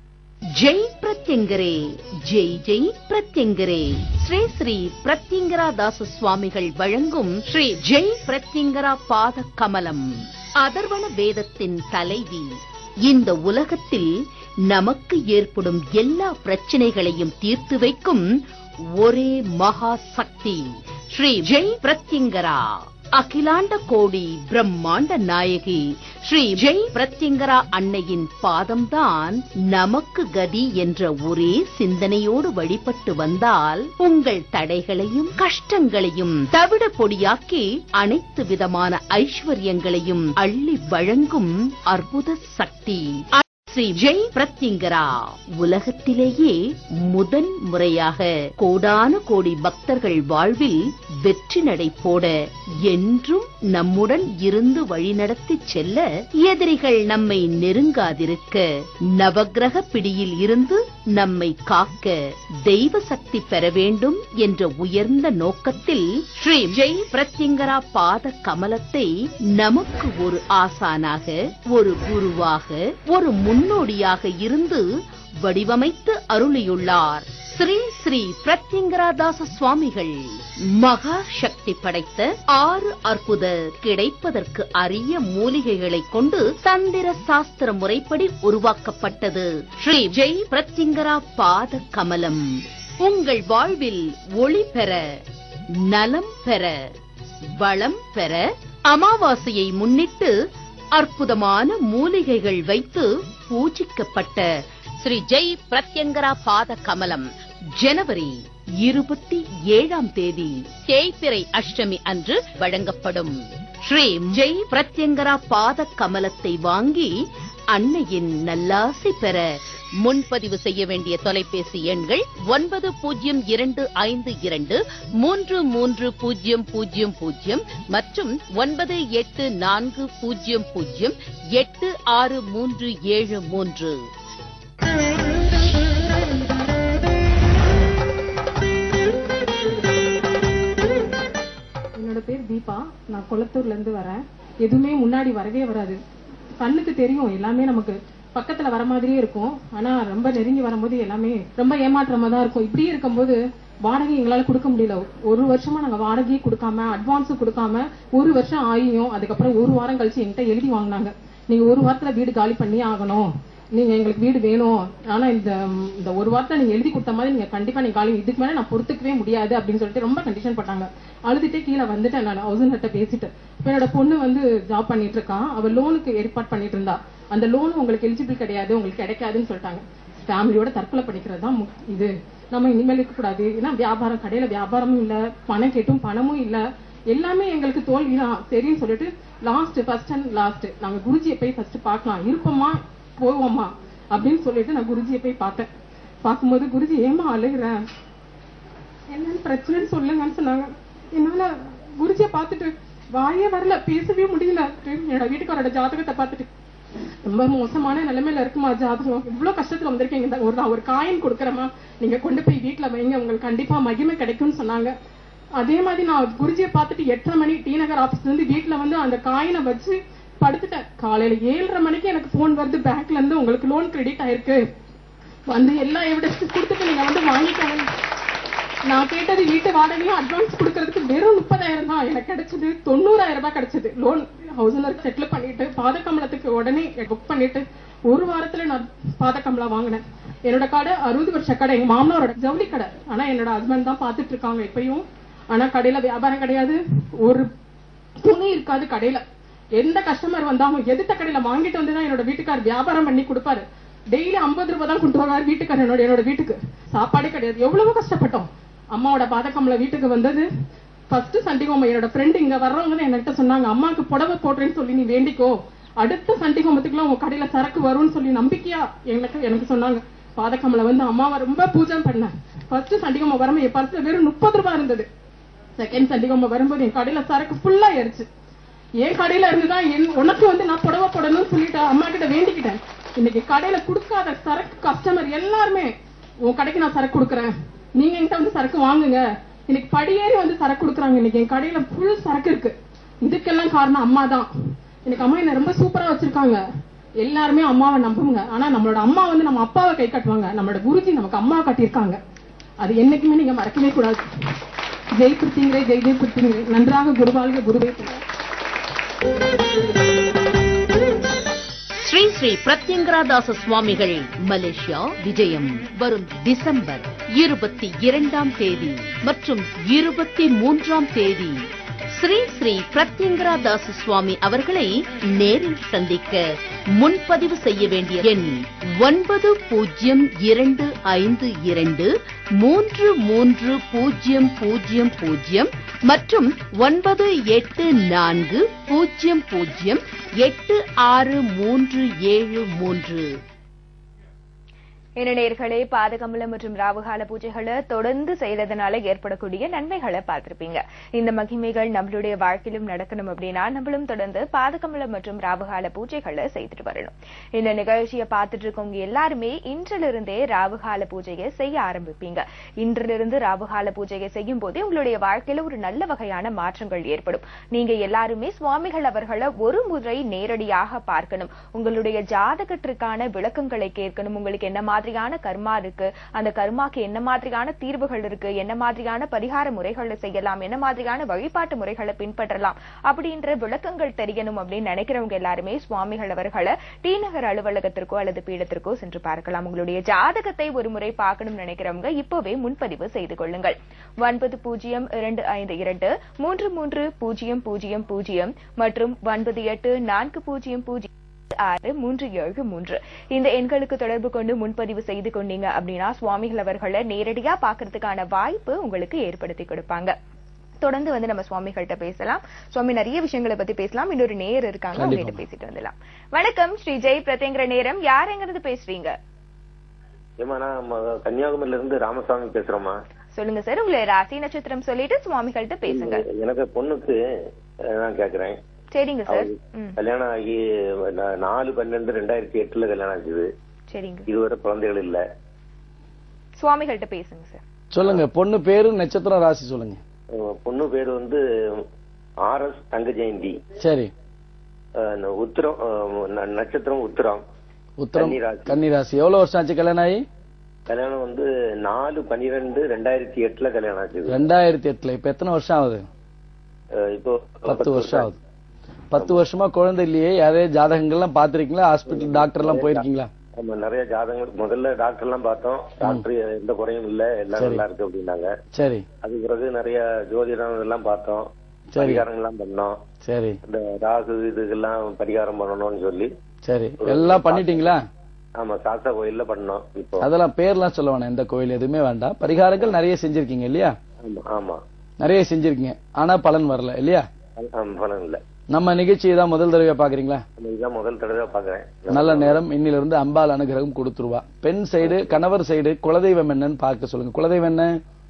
ஜெய் பிரத்யங்கரே ஜெய் ஜெய் பிரத்யங்கரே ஸ்ரீ ஸ்ரீ பிரத்யங்கரா தாச சுவாமிகள் வழங்கும் ஸ்ரீ ஜெய் பிரத்யங்கரா பாத கமலம் அதர்வண வேதத்தின் தலைவி இந்த உலகத்தில் நமக்கு ஏற்படும் எல்லா பிரச்சனைகளையும் தீர்த்து வைக்கும் ஒரே மகா சக்தி ஸ்ரீ ஜெய் பிரத்யங்கரா அகிலாண்ட கோடி பிரம்மாண்ட நாயகி ஸ்ரீ ஜெய் பிரத்யங்கரா அன்னையின் பாதம்தான் நமக்கு கதி என்ற ஒரே சிந்தனையோடு வழிபட்டு வந்தால் உங்கள் தடைகளையும் கஷ்டங்களையும் தவிட பொடியாக்கி அனைத்து விதமான ஐஸ்வர்யங்களையும் அள்ளி வழங்கும் அற்புத சக்தி ஸ்ரீ ஜெய் பிரத்யங்கரா உலகத்திலேயே முதன் முறையாக கோடான கோடி பக்தர்கள் வாழ்வில் வெற்றி நடை போட என்றும் நம்முடன் இருந்து வழிநடத்தி செல்ல எதிரிகள் நம்மை நெருங்காதிருக்க நவக்கிரக பிடியில் இருந்து நம்மை காக்க தெய்வ சக்தி பெற வேண்டும் என்ற உயர்ந்த நோக்கத்தில் ஸ்ரீ ஜெய் பிரத்யங்கரா பாத கமலத்தை நமக்கு ஒரு ஆசானாக ஒரு குருவாக ஒரு முன்னோடியாக இருந்து வடிவமைத்து அருளியுள்ளார் ஸ்ரீ ஸ்ரீ பிரத்யங்கராதாச சுவாமிகள் மகா சக்தி படைத்த ஆறு அற்புத கிடைப்பதற்கு அரிய மூலிகைகளை கொண்டு தந்திர சாஸ்திர முறைப்படி உருவாக்கப்பட்டது ஸ்ரீ ஜெய் பிரத்யங்கரா பாத கமலம் உங்கள் வாழ்வில் ஒளி பெற நலம் பெற வளம் பெற அமாவாசையை முன்னிட்டு அற்புதமான மூலிகைகள் வைத்து பூஜிக்கப்பட்ட ஸ்ரீ ஜெய் பிரத்யங்கரா பாத கமலம் ஜனவரி இருபத்தி ஏழாம் தேதி தேய்பிறை அஷ்டமி அன்று வழங்கப்படும் ஸ்ரீ ஜெய் பிரத்யங்கரா பாத கமலத்தை வாங்கி அன்னையின் நல்லாசை பெற முன்பதிவு செய்ய வேண்டிய தொலைபேசி எண்கள் ஒன்பது பூஜ்ஜியம் இரண்டு ஐந்து இரண்டு மூன்று மூன்று பூஜ்ஜியம் பூஜ்ஜியம் பூஜ்ஜியம் மற்றும் ஒன்பது எட்டு நான்கு பூஜ்ஜியம் பூஜ்ஜியம் எட்டு ஆறு மூன்று ஏழு மூன்று என்னோட பேர் தீபா நான் கொளத்தூர்ல இருந்து வரேன் எதுவுமே முன்னாடி வரவே வராது கண்ணுக்கு தெரியும் எல்லாமே நமக்கு பக்கத்துல வர மாதிரியே இருக்கும் ஆனா ரொம்ப நெருங்கி வரும்போது எல்லாமே ரொம்ப ஏமாற்றமா தான் இருக்கும் இப்படியே இருக்கும்போது வாடகை எங்களால கொடுக்க முடியல ஒரு வருஷமா நாங்க வாடகையே கொடுக்காம அட்வான்ஸும் கொடுக்காம ஒரு வருஷம் ஆகியும் அதுக்கப்புறம் ஒரு வாரம் கழிச்சு என்கிட்ட எழுதி வாங்கினாங்க நீங்க ஒரு வாரத்துல வீடு காலி பண்ணி ஆகணும் நீங்க எங்களுக்கு வீடு வேணும் ஆனா இந்த இந்த ஒரு வாரத்தை நீங்க எழுதி கொடுத்த மாதிரி நீங்க கண்டிப்பா நீங்க காலி இதுக்கு மேல நான் பொறுத்துக்கவே முடியாது அப்படின்னு சொல்லிட்டு ரொம்ப கண்டிஷன் பண்ணாங்க அழுதுட்டே கீழே வந்துட்டேன் நான் ஹவுசன் கிட்ட பேசிட்டு இப்ப என்னோட பொண்ணு வந்து ஜாப் பண்ணிட்டு இருக்கா அவ லோனுக்கு ஏற்பாடு பண்ணிட்டு இருந்தா அந்த லோன் உங்களுக்கு எலிஜிபிள் கிடையாது உங்களுக்கு கிடைக்காதுன்னு சொல்லிட்டாங்க ஃபேமிலியோட தற்கொலை பண்ணிக்கிறது தான் மு- இது நம்ம இனிமேல் இருக்க கூடாது ஏன்னா வியாபாரம் கடையில வியாபாரமும் இல்ல பணம் கேட்டும் பணமும் இல்ல எல்லாமே எங்களுக்கு தோல்விதான் சரின்னு சொல்லிட்டு லாஸ்ட் ஃபர்ஸ்ட் அண்ட் லாஸ்ட் நாங்க குருஜியை போய் ஃபர்ஸ்ட் பார்க்கலாம் இருப்போமா போவோமா அப்படின்னு சொல்லிட்டு நான் குருஜியை போய் பார்த்தேன் பார்க்கும்போது குருஜி ஏமா அழுகுற என்னன்னு பிரச்சனைன்னு சொல்லுங்கன்னு சொன்னாங்க என்னால குருஜியை பார்த்துட்டு வாயே வரல பேசவே முடியல என்னோட வீட்டுக்காரோட ஜாதகத்தை பார்த்துட்டு ரொம்ப மோசமான நிலைமையில இருக்குமா ஜாதகம் இவ்வளவு கஷ்டத்துல வந்திருக்கீங்க இந்த ஒரு நான் ஒரு காயின் கொடுக்குறேம்மா நீங்க கொண்டு போய் வீட்டுல வைங்க உங்களுக்கு கண்டிப்பா மகிமை கிடைக்கும்னு சொன்னாங்க அதே மாதிரி நான் குருஜியை பார்த்துட்டு எட்டரை மணி டி நகர் ஆபீஸ்ல இருந்து வீட்டுல வந்து அந்த காயினை வச்சு படுத்துட்டேன் காலையில ஏழரை மணிக்கு எனக்கு போன் வருது பேங்க்ல இருந்து உங்களுக்கு லோன் கிரெடிட் ஆயிருக்கு வந்து எல்லா எவிடன்ஸும் கொடுத்துட்டு நீங்க வந்து வாங்கிக்கணும் நான் கேட்டது வீட்டு வாடகையும் அட்வான்ஸ் கொடுக்கறதுக்கு வெறும் முப்பதாயிரம் தான் எனக்கு கிடைச்சது தொண்ணூறாயிரம் ரூபாய் கிடைச்சது லோன் ஹவுசனர் செட்டில் பண்ணிட்டு பாதக்கம்பளத்துக்கு உடனே புக் பண்ணிட்டு ஒரு வாரத்துல நான் பாதக்கம்பளம் வாங்கினேன் என்னோட கடை அறுபது வருஷ கடை எங்க மாமனாரோட ஜவுளி கடை ஆனா என்னோட ஹஸ்பண்ட் தான் பாத்துட்டு இருக்காங்க இப்பயும் ஆனா கடையில வியாபாரம் கிடையாது ஒரு துணி இருக்காது கடையில எந்த கஸ்டமர் வந்தாலும் எதிர்த்த கடையில வாங்கிட்டு வந்து தான் என்னோட வீட்டுக்கார் வியாபாரம் பண்ணி கொடுப்பாரு டெய்லி ஐம்பது ரூபாய் தான் கொண்டு வருவார் வீட்டுக்கார் என்னோட என்னோட வீட்டுக்கு சாப்பாடே கிடையாது எவ்வளவோ கஷ்டப்பட்டோம் அம்மாவோட பாதக்கம்ல வீட்டுக்கு வந்தது ஃபர்ஸ்ட் சண்டிகோமம் என்னோட ஃப்ரெண்ட் இங்க வர்றவங்க தான் என்கிட்ட சொன்னாங்க அம்மாக்கு புடவை போடுறேன்னு சொல்லி நீ வேண்டிக்கோ அடுத்த சண்டிகோமத்துக்குலாம் உங்க கடையில சரக்கு வரும்னு சொல்லி நம்பிக்கையா எனக்கு எனக்கு சொன்னாங்க பாதக்கம்ல வந்து அம்மாவை ரொம்ப பூஜை பண்ணேன் ஃபர்ஸ்ட் சண்டிகோமம் வரும்போது என் பர்ஸ்ல வெறும் முப்பது ரூபாய் இருந்தது செகண்ட் சண்டிகோமம் வரும்போது என் கடையில சரக்கு ஃபுல்லா ஆயிருச்சு என் கடையில இருந்துதான் என் உனக்கு வந்து நான் புடவை போடணும்னு சொல்லிட்டு அம்மா கிட்ட வேண்டிக்கிட்டேன் இன்னைக்கு கடையில கொடுக்காத சரக்கு கஸ்டமர் எல்லாருமே உன் கடைக்கு நான் சரக்கு கொடுக்குறேன் நீங்க என்கிட்ட வந்து சரக்கு வாங்குங்க இன்னைக்கு படியேறி வந்து சரக்கு கொடுக்குறாங்க இன்னைக்கு என் கடையில ஃபுல் சரக்கு இருக்கு இதுக்கெல்லாம் காரணம் அம்மா தான் இன்னைக்கு அம்மா என்ன ரொம்ப சூப்பரா வச்சிருக்காங்க எல்லாருமே அம்மாவை நம்புங்க ஆனா நம்மளோட அம்மா வந்து நம்ம அப்பாவை கை காட்டுவாங்க நம்மளோட குருஜி நமக்கு அம்மா காட்டியிருக்காங்க அது என்னைக்குமே நீங்க மறக்கவே கூடாது ஜெய் பிரித்திங்களே ஜெய் ஜெய் பிரித்திங்களே நன்றாக குருவாழ்க குருவே துணை. ஸ்ரீ ஸ்ரீ பிரத்யங்கராதாச சுவாமிகள் மலேசியா விஜயம் வரும் டிசம்பர் இருபத்தி இரண்டாம் தேதி மற்றும் இருபத்தி மூன்றாம் தேதி ஸ்ரீ ஸ்ரீ பிரத்யங்கராதாச சுவாமி அவர்களை நேரில் சந்திக்க முன்பதிவு செய்ய வேண்டிய எண் ஒன்பது பூஜ்ஜியம் இரண்டு ஐந்து இரண்டு மூன்று மூன்று பூஜ்ஜியம் பூஜ்ஜியம் பூஜ்ஜியம் மற்றும் ஒன்பது எட்டு நான்கு பூஜ்ஜியம் பூஜ்ஜியம் எட்டு ஆறு மூன்று ஏழு மூன்று என்ன நேர்களே பாதகமலம் மற்றும் ராவுகால பூஜைகளை தொடர்ந்து செய்யறதுனால ஏற்படக்கூடிய நன்மைகளை பார்த்திருப்பீங்க இந்த மகிமைகள் நம்மளுடைய வாழ்க்கையிலும் நடக்கணும் அப்படின்னா நம்மளும் தொடர்ந்து பாதகமலம் மற்றும் ராவுகால பூஜைகளை செய்துட்டு வரணும் இந்த நிகழ்ச்சியை பார்த்துட்டு இருக்கவங்க எல்லாருமே இன்றிலிருந்தே ராவுகால பூஜையை செய்ய ஆரம்பிப்பீங்க இன்றிலிருந்து ராவுகால பூஜையை செய்யும் போதே உங்களுடைய வாழ்க்கையில ஒரு நல்ல வகையான மாற்றங்கள் ஏற்படும் நீங்க எல்லாருமே சுவாமிகள் அவர்களை ஒரு முறை நேரடியாக பார்க்கணும் உங்களுடைய ஜாதகத்திற்கான விளக்கங்களை கேட்கணும் உங்களுக்கு என்ன மாதிரியான கர்மா இருக்கு அந்த கர்மாக்கு என்ன மாதிரியான தீர்வுகள் இருக்கு என்ன மாதிரியான பரிகார முறைகளை செய்யலாம் என்ன மாதிரியான வழிபாட்டு முறைகளை பின்பற்றலாம் அப்படின்ற விளக்கங்கள் தெரியணும் அப்படின்னு நினைக்கிறவங்க எல்லாருமே சுவாமிகள் அவர்களை டி நகர் அலுவலகத்திற்கோ அல்லது பீடத்திற்கோ சென்று பார்க்கலாம் உங்களுடைய ஜாதகத்தை ஒரு முறை பார்க்கணும்னு நினைக்கிறவங்க இப்போவே முன்பதிவு செய்து கொள்ளுங்கள் ஒன்பது பூஜ்ஜியம் இரண்டு ஐந்து இரண்டு மூன்று மூன்று பூஜ்ஜியம் பூஜ்ஜியம் பூஜ்ஜியம் மற்றும் ஒன்பது எட்டு நான்கு பூஜ்ஜியம் பூஜ்ஜியம் ஆறு மூன்று ஏழு மூன்று இந்த எண்களுக்கு தொடர்பு கொண்டு முன்பதிவு செய்து கொண்டீங்க அப்படின்னா சுவாமிகள் அவர்களை நேரடியா பார்க்கறதுக்கான வாய்ப்பு உங்களுக்கு ஏற்படுத்தி கொடுப்பாங்க தொடர்ந்து வந்து நம்ம சுவாமிகள்கிட்ட பேசலாம் சுவாமி நிறைய விஷயங்களை பத்தி பேசலாம் இன்னொரு நேர் இருக்காங்க அவங்க கிட்ட பேசிட்டு வந்துடலாம் வணக்கம் ஸ்ரீ ஜெய் பிரதேங்கிற நேரம் யார் எங்கிருந்து பேசுறீங்க ஏமா நான் ம- கன்னியாகுமரியில இருந்து ராமசாமி பேசுறேம்மா சொல்லுங்க சார் உங்களை ராசி நட்சத்திரம் சொல்லிட்டு சுவாமிகள்கிட்ட பேசுங்க எனக்கு பொண்ணுக்கு அஹ், நான் கேக்குறேன் சரிங்க சார் ம் கல்யாணம் ஆகி நா- நாலு பன்னெண்டு ரெண்டாயிரத்தி எட்டுல கல்யாணம் ஆச்சுது சரிங்க இதுவரை குழந்தைகள் இல்ல சுவாமிகள்கிட்ட பேசுங்க சார் சொல்லுங்க பொண்ணு பேரு நட்சத்திரம் ராசி சொல்லுங்க அஹ், பொண்ணு பேரு வந்து ஆர் எஸ் தங்க ஜெயந்தி சரி அஹ், இந்த உத்திரம் அஹ், ந- நட்சத்திரம் உத்திரம் உத்தரம் கன்னிராசி. கன்னிராசி எவ்வளவு வருஷம் ஆச்சு கல்யாணம் ஆகி கல்யாணம் வந்து நாலு பன்னிரெண்டு ரெண்டாயிரத்தி எட்டுல கல்யாணம் ஆச்சுது ரெண்டாயிரத்தி எட்டுல இப்ப எத்தனை வருஷம் ஆகுது அஹ், இப்போ பத்து வருஷம் ஆகுது பத்து வருஷமா குழந்தை இல்லையே யாரையும் ஜாதகங்கள்லாம் பாத்திருக்கீங்களா ஹாஸ்பிட்டல் டாக்டர் எல்லாம் போயிருக்கீங்களா நம்ம நிறைய ஜாதகங்கள் முதல்ல டாக்டர் எல்லாம் பார்த்தோம் டாக்டர் எந்த குறையும் இல்ல எல்லாம் நல்லா இருக்கு அப்படின்னாங்க சரி அதுக்கு பிறகு நிறைய ஜோதிடம் எல்லாம் பார்த்தோம் சரி. பரிகாரம் எல்லாம் பண்ணோம் சரி இந்த ராகு இதுக்கெல்லாம் பரிகாரம் பண்ணணும்னு சொல்லி சரி எல்லாம் பண்ணிட்டீங்களா ஆமா சாஸ்தா கோயில்ல பண்ணோம் இப்போ அதெல்லாம் பேர்லாம் சொல்ல வேணாம் எந்த கோயில் எதுவுமே வேண்டாம் பரிகாரங்கள் நிறைய செஞ்சிருக்கீங்க இல்லையா ஆமா ஆமா நிறைய செஞ்சிருக்கீங்க ஆனா பலன் வரல இல்லையா ஆமா, பலன் இல்ல நம்ம நிகழ்ச்சியை தான் முதல் தடவையா பாக்குறீங்களா நம்ம இதுதான் முதல் தடவை பாக்குறேன் நல்ல நேரம் இன்னில இருந்து அம்பாள் அனுகிரகம் கொடுத்துருவா பெண் சைடு கணவர் சைடு குலதெய்வம் என்னன்னு பார்க்க சொல்லுங்க குலதெய்வம் என்ன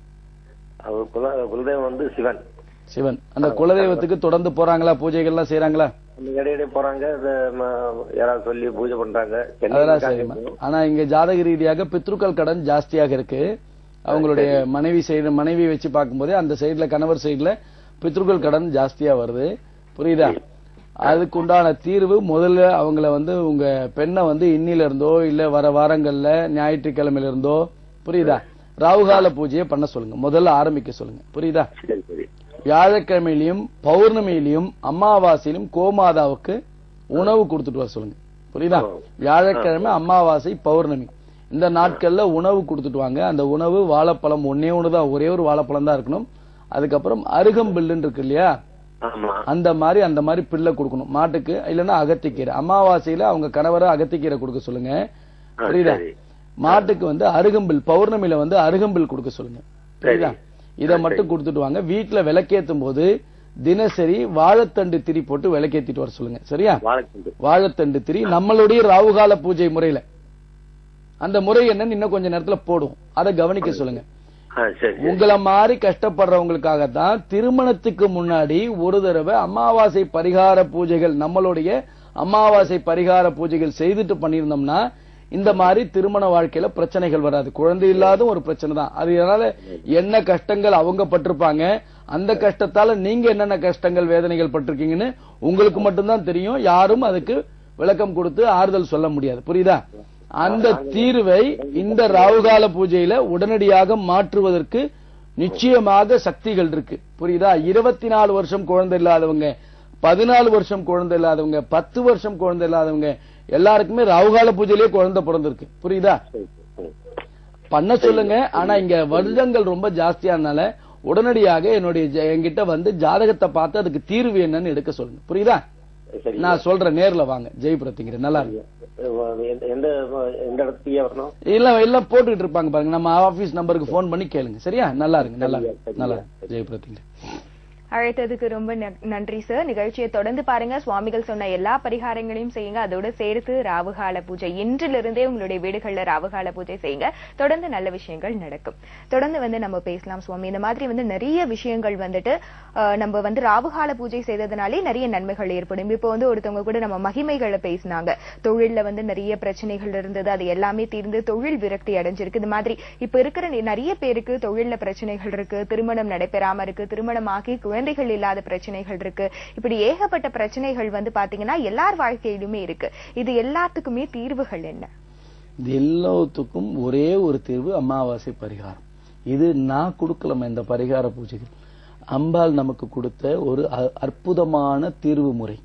அவர் குல குலதெய்வம் வந்து சிவன் சிவன் அந்த குலதெய்வத்துக்கு தொடர்ந்து போறாங்களா பூஜைகள்லாம் செய்யறாங்களா அந்த இடையிடையே போறாங்க இந்த ம- யாராவது சொல்லி பூஜை பண்றாங்க சென்னையில அதெல்லாம் இருக்காங்க சரிம்மா ஆனா இங்க ஜாதக ரீதியாக பித்ருக்கள் கடன் ஜாஸ்தியாக இருக்கு அவங்களுடைய மனைவி சைடு மனைவி வச்சு பார்க்கும்போது அந்த சைடுல கணவர் சைடுல பித்ருக்கள் கடன் ஜாஸ்தியா வருது புரியுதா அதுக்கு உண்டான தீர்வு முதல்ல அவங்கள வந்து உங்க பெண்ணை வந்து இன்னில இருந்தோ இல்ல வர வாரங்கள்ல ஞாயிற்றுக்கிழமையில இருந்தோ புரியுதா ராவுகால பூஜையை பண்ண சொல்லுங்க முதல்ல ஆரம்பிக்க சொல்லுங்க புரியுதா சரி சரி வியாழக்கிழமையிலையும் பௌர்ணமியிலையும் அமாவாசையிலும் கோமாதாவுக்கு உணவு கொடுத்துட்டு வர சொல்லுங்க புரியுதா வியாழக்கிழமை அமாவாசை பௌர்ணமி இந்த நாட்கள்ல உணவு கொடுத்துட்டு வாங்க அந்த உணவு வாழைப்பழம் ஒன்னே ஒண்ணுதான் ஒரே ஒரு வாழைப்பழம் தான் இருக்கணும் அதுக்கப்புறம் அருகம்பில்லுன்னு இருக்கு இல்லையா ஆமா அந்த மாதிரி அந்த மாதிரி பிள்ளை கொடுக்கணும் மாட்டுக்கு இல்லைன்னா அகத்திக்கீரை அமாவாசையில அவங்க கணவரை அகத்திக்கீரை கொடுக்க சொல்லுங்க ஆ, புரியுதா சரி. மாட்டுக்கு வந்து அருகம்பில் பௌர்ணமியில வந்து அருகம்பில் கொடுக்க சொல்லுங்க புரியுதா இத மட்டும் கொடுத்துட்டு வாங்க வீட்டுல விளக்கேத்தும் போது தினசரி வாழைத்தண்டு திரி போட்டு விளக்கேத்திட்டு வர சொல்லுங்க சரியா வாழைத்தண்டு வாழைத்தண்டு திரி நம்மளுடைய ராவுகால பூஜை முறையில அந்த முறை என்னன்னு இன்னும் கொஞ்ச நேரத்துல போடுவோம் அதை கவனிக்க சொல்லுங்க ஆ, சரி சரி. உங்களை மாதிரி கஷ்டப்படுறவங்களுக்காகத்தான் திருமணத்துக்கு முன்னாடி ஒரு தடவை அமாவாசை பரிகார பூஜைகள் நம்மளுடைய அமாவாசை பரிகார பூஜைகள் செய்துட்டு பண்ணியிருந்தோம்னா இந்த மாதிரி திருமண வாழ்க்கையில பிரச்சனைகள் வராது குழந்தை இல்லாத ஒரு பிரச்சனை தான் அது அதனால என்ன கஷ்டங்கள் அவங்க பட்டிருப்பாங்க அந்த கஷ்டத்தால நீங்க என்னென்ன கஷ்டங்கள் வேதனைகள் பட்டிருக்கீங்கன்னு உங்களுக்கு மட்டும்தான் தெரியும் யாரும் அதுக்கு விளக்கம் கொடுத்து ஆறுதல் சொல்ல முடியாது புரியுதா அந்த தீர்வை இந்த ராவுகால பூஜையில உடனடியாக மாற்றுவதற்கு நிச்சயமாக சக்திகள் இருக்கு புரியுதா இருபத்தி நாலு வருஷம் குழந்தை இல்லாதவங்க பதினாலு வருஷம் குழந்தை இல்லாதவங்க பத்து வருஷம் குழந்தை இல்லாதவங்க எல்லாருக்குமே ராவுகால பூஜையிலேயே குழந்தை பிறந்திருக்கு புரியுதா சரி, சரி. பண்ண சொல்லுங்க ஆனா இங்க வருடங்கள் ரொம்ப ஜாஸ்தியானால உடனடியாக என்னுடைய ஜ- என்கிட்ட வந்து ஜாதகத்தை பார்த்து அதுக்கு தீர்வு என்னன்னு எடுக்க சொல்லுங்க புரியுதா சரி நான் சொல்றேன் நேர்ல வாங்க ஜெய் பிரத்திங்கிற நல்லா இருக்கு எந்த- எந்த எந்த இடத்துக்கு வரணும் இல்ல எல்லாம் போட்டுக்கிட்டு இருப்பாங்க பாருங்க நம்ம ஆபீஸ் நம்பருக்கு ஃபோன் பண்ணி கேளுங்க சரியா நல்லா இருங்க நல்லா இருக்கு நல்லா இருக்கு ஜெய் பிரத்திங்க அழைத்ததுக்கு ரொம்ப ந- நன்றி சார் நிகழ்ச்சியை தொடர்ந்து பாருங்க சுவாமிகள் சொன்ன எல்லா பரிகாரங்களையும் செய்யுங்க அதோட சேர்த்து ராவுகால பூஜை இன்றிலிருந்தே உங்களுடைய வீடுகள்ல ராவுகால பூஜை செய்யுங்க தொடர்ந்து நல்ல விஷயங்கள் நடக்கும் தொடர்ந்து வந்து நம்ம பேசலாம் சுவாமி இந்த மாதிரி வந்து நிறைய விஷயங்கள் வந்துட்டு அஹ், நம்ம வந்து ராவுகால பூஜை செய்ததுனாலே நிறைய நன்மைகள் ஏற்படும் இப்போ வந்து ஒருத்தவங்க கூட நம்ம மகிமைகளை பேசினாங்க தொழில்ல வந்து நிறைய பிரச்சனைகள் இருந்தது அது எல்லாமே தீர்ந்து தொழில் விரக்தி அடைஞ்சிருக்கு இது மாதிரி இப்ப இருக்கிற நி- நிறைய பேருக்கு தொழில்ல பிரச்சனைகள் இருக்கு திருமணம் நடைபெறாம இருக்கு திருமணமாகி குழந்தைகள் இல்லாத பிரச்சனைகள் இருக்கு இப்படி ஏகப்பட்ட பிரச்சனைகள் வந்து பாத்தீங்கன்னா எல்லார் வாழ்க்கையிலுமே இருக்கு இது எல்லாத்துக்குமே தீர்வுகள் என்ன இது எல்லாத்துக்கும் ஒரே ஒரு தீர்வு அமாவாசை பரிகாரம் இது நான் கொடுக்கலாமா இந்த பரிகார பூஜைகள் அம்பாள் நமக்கு கொடுத்த ஒரு அ- அற்புதமான தீர்வு முறை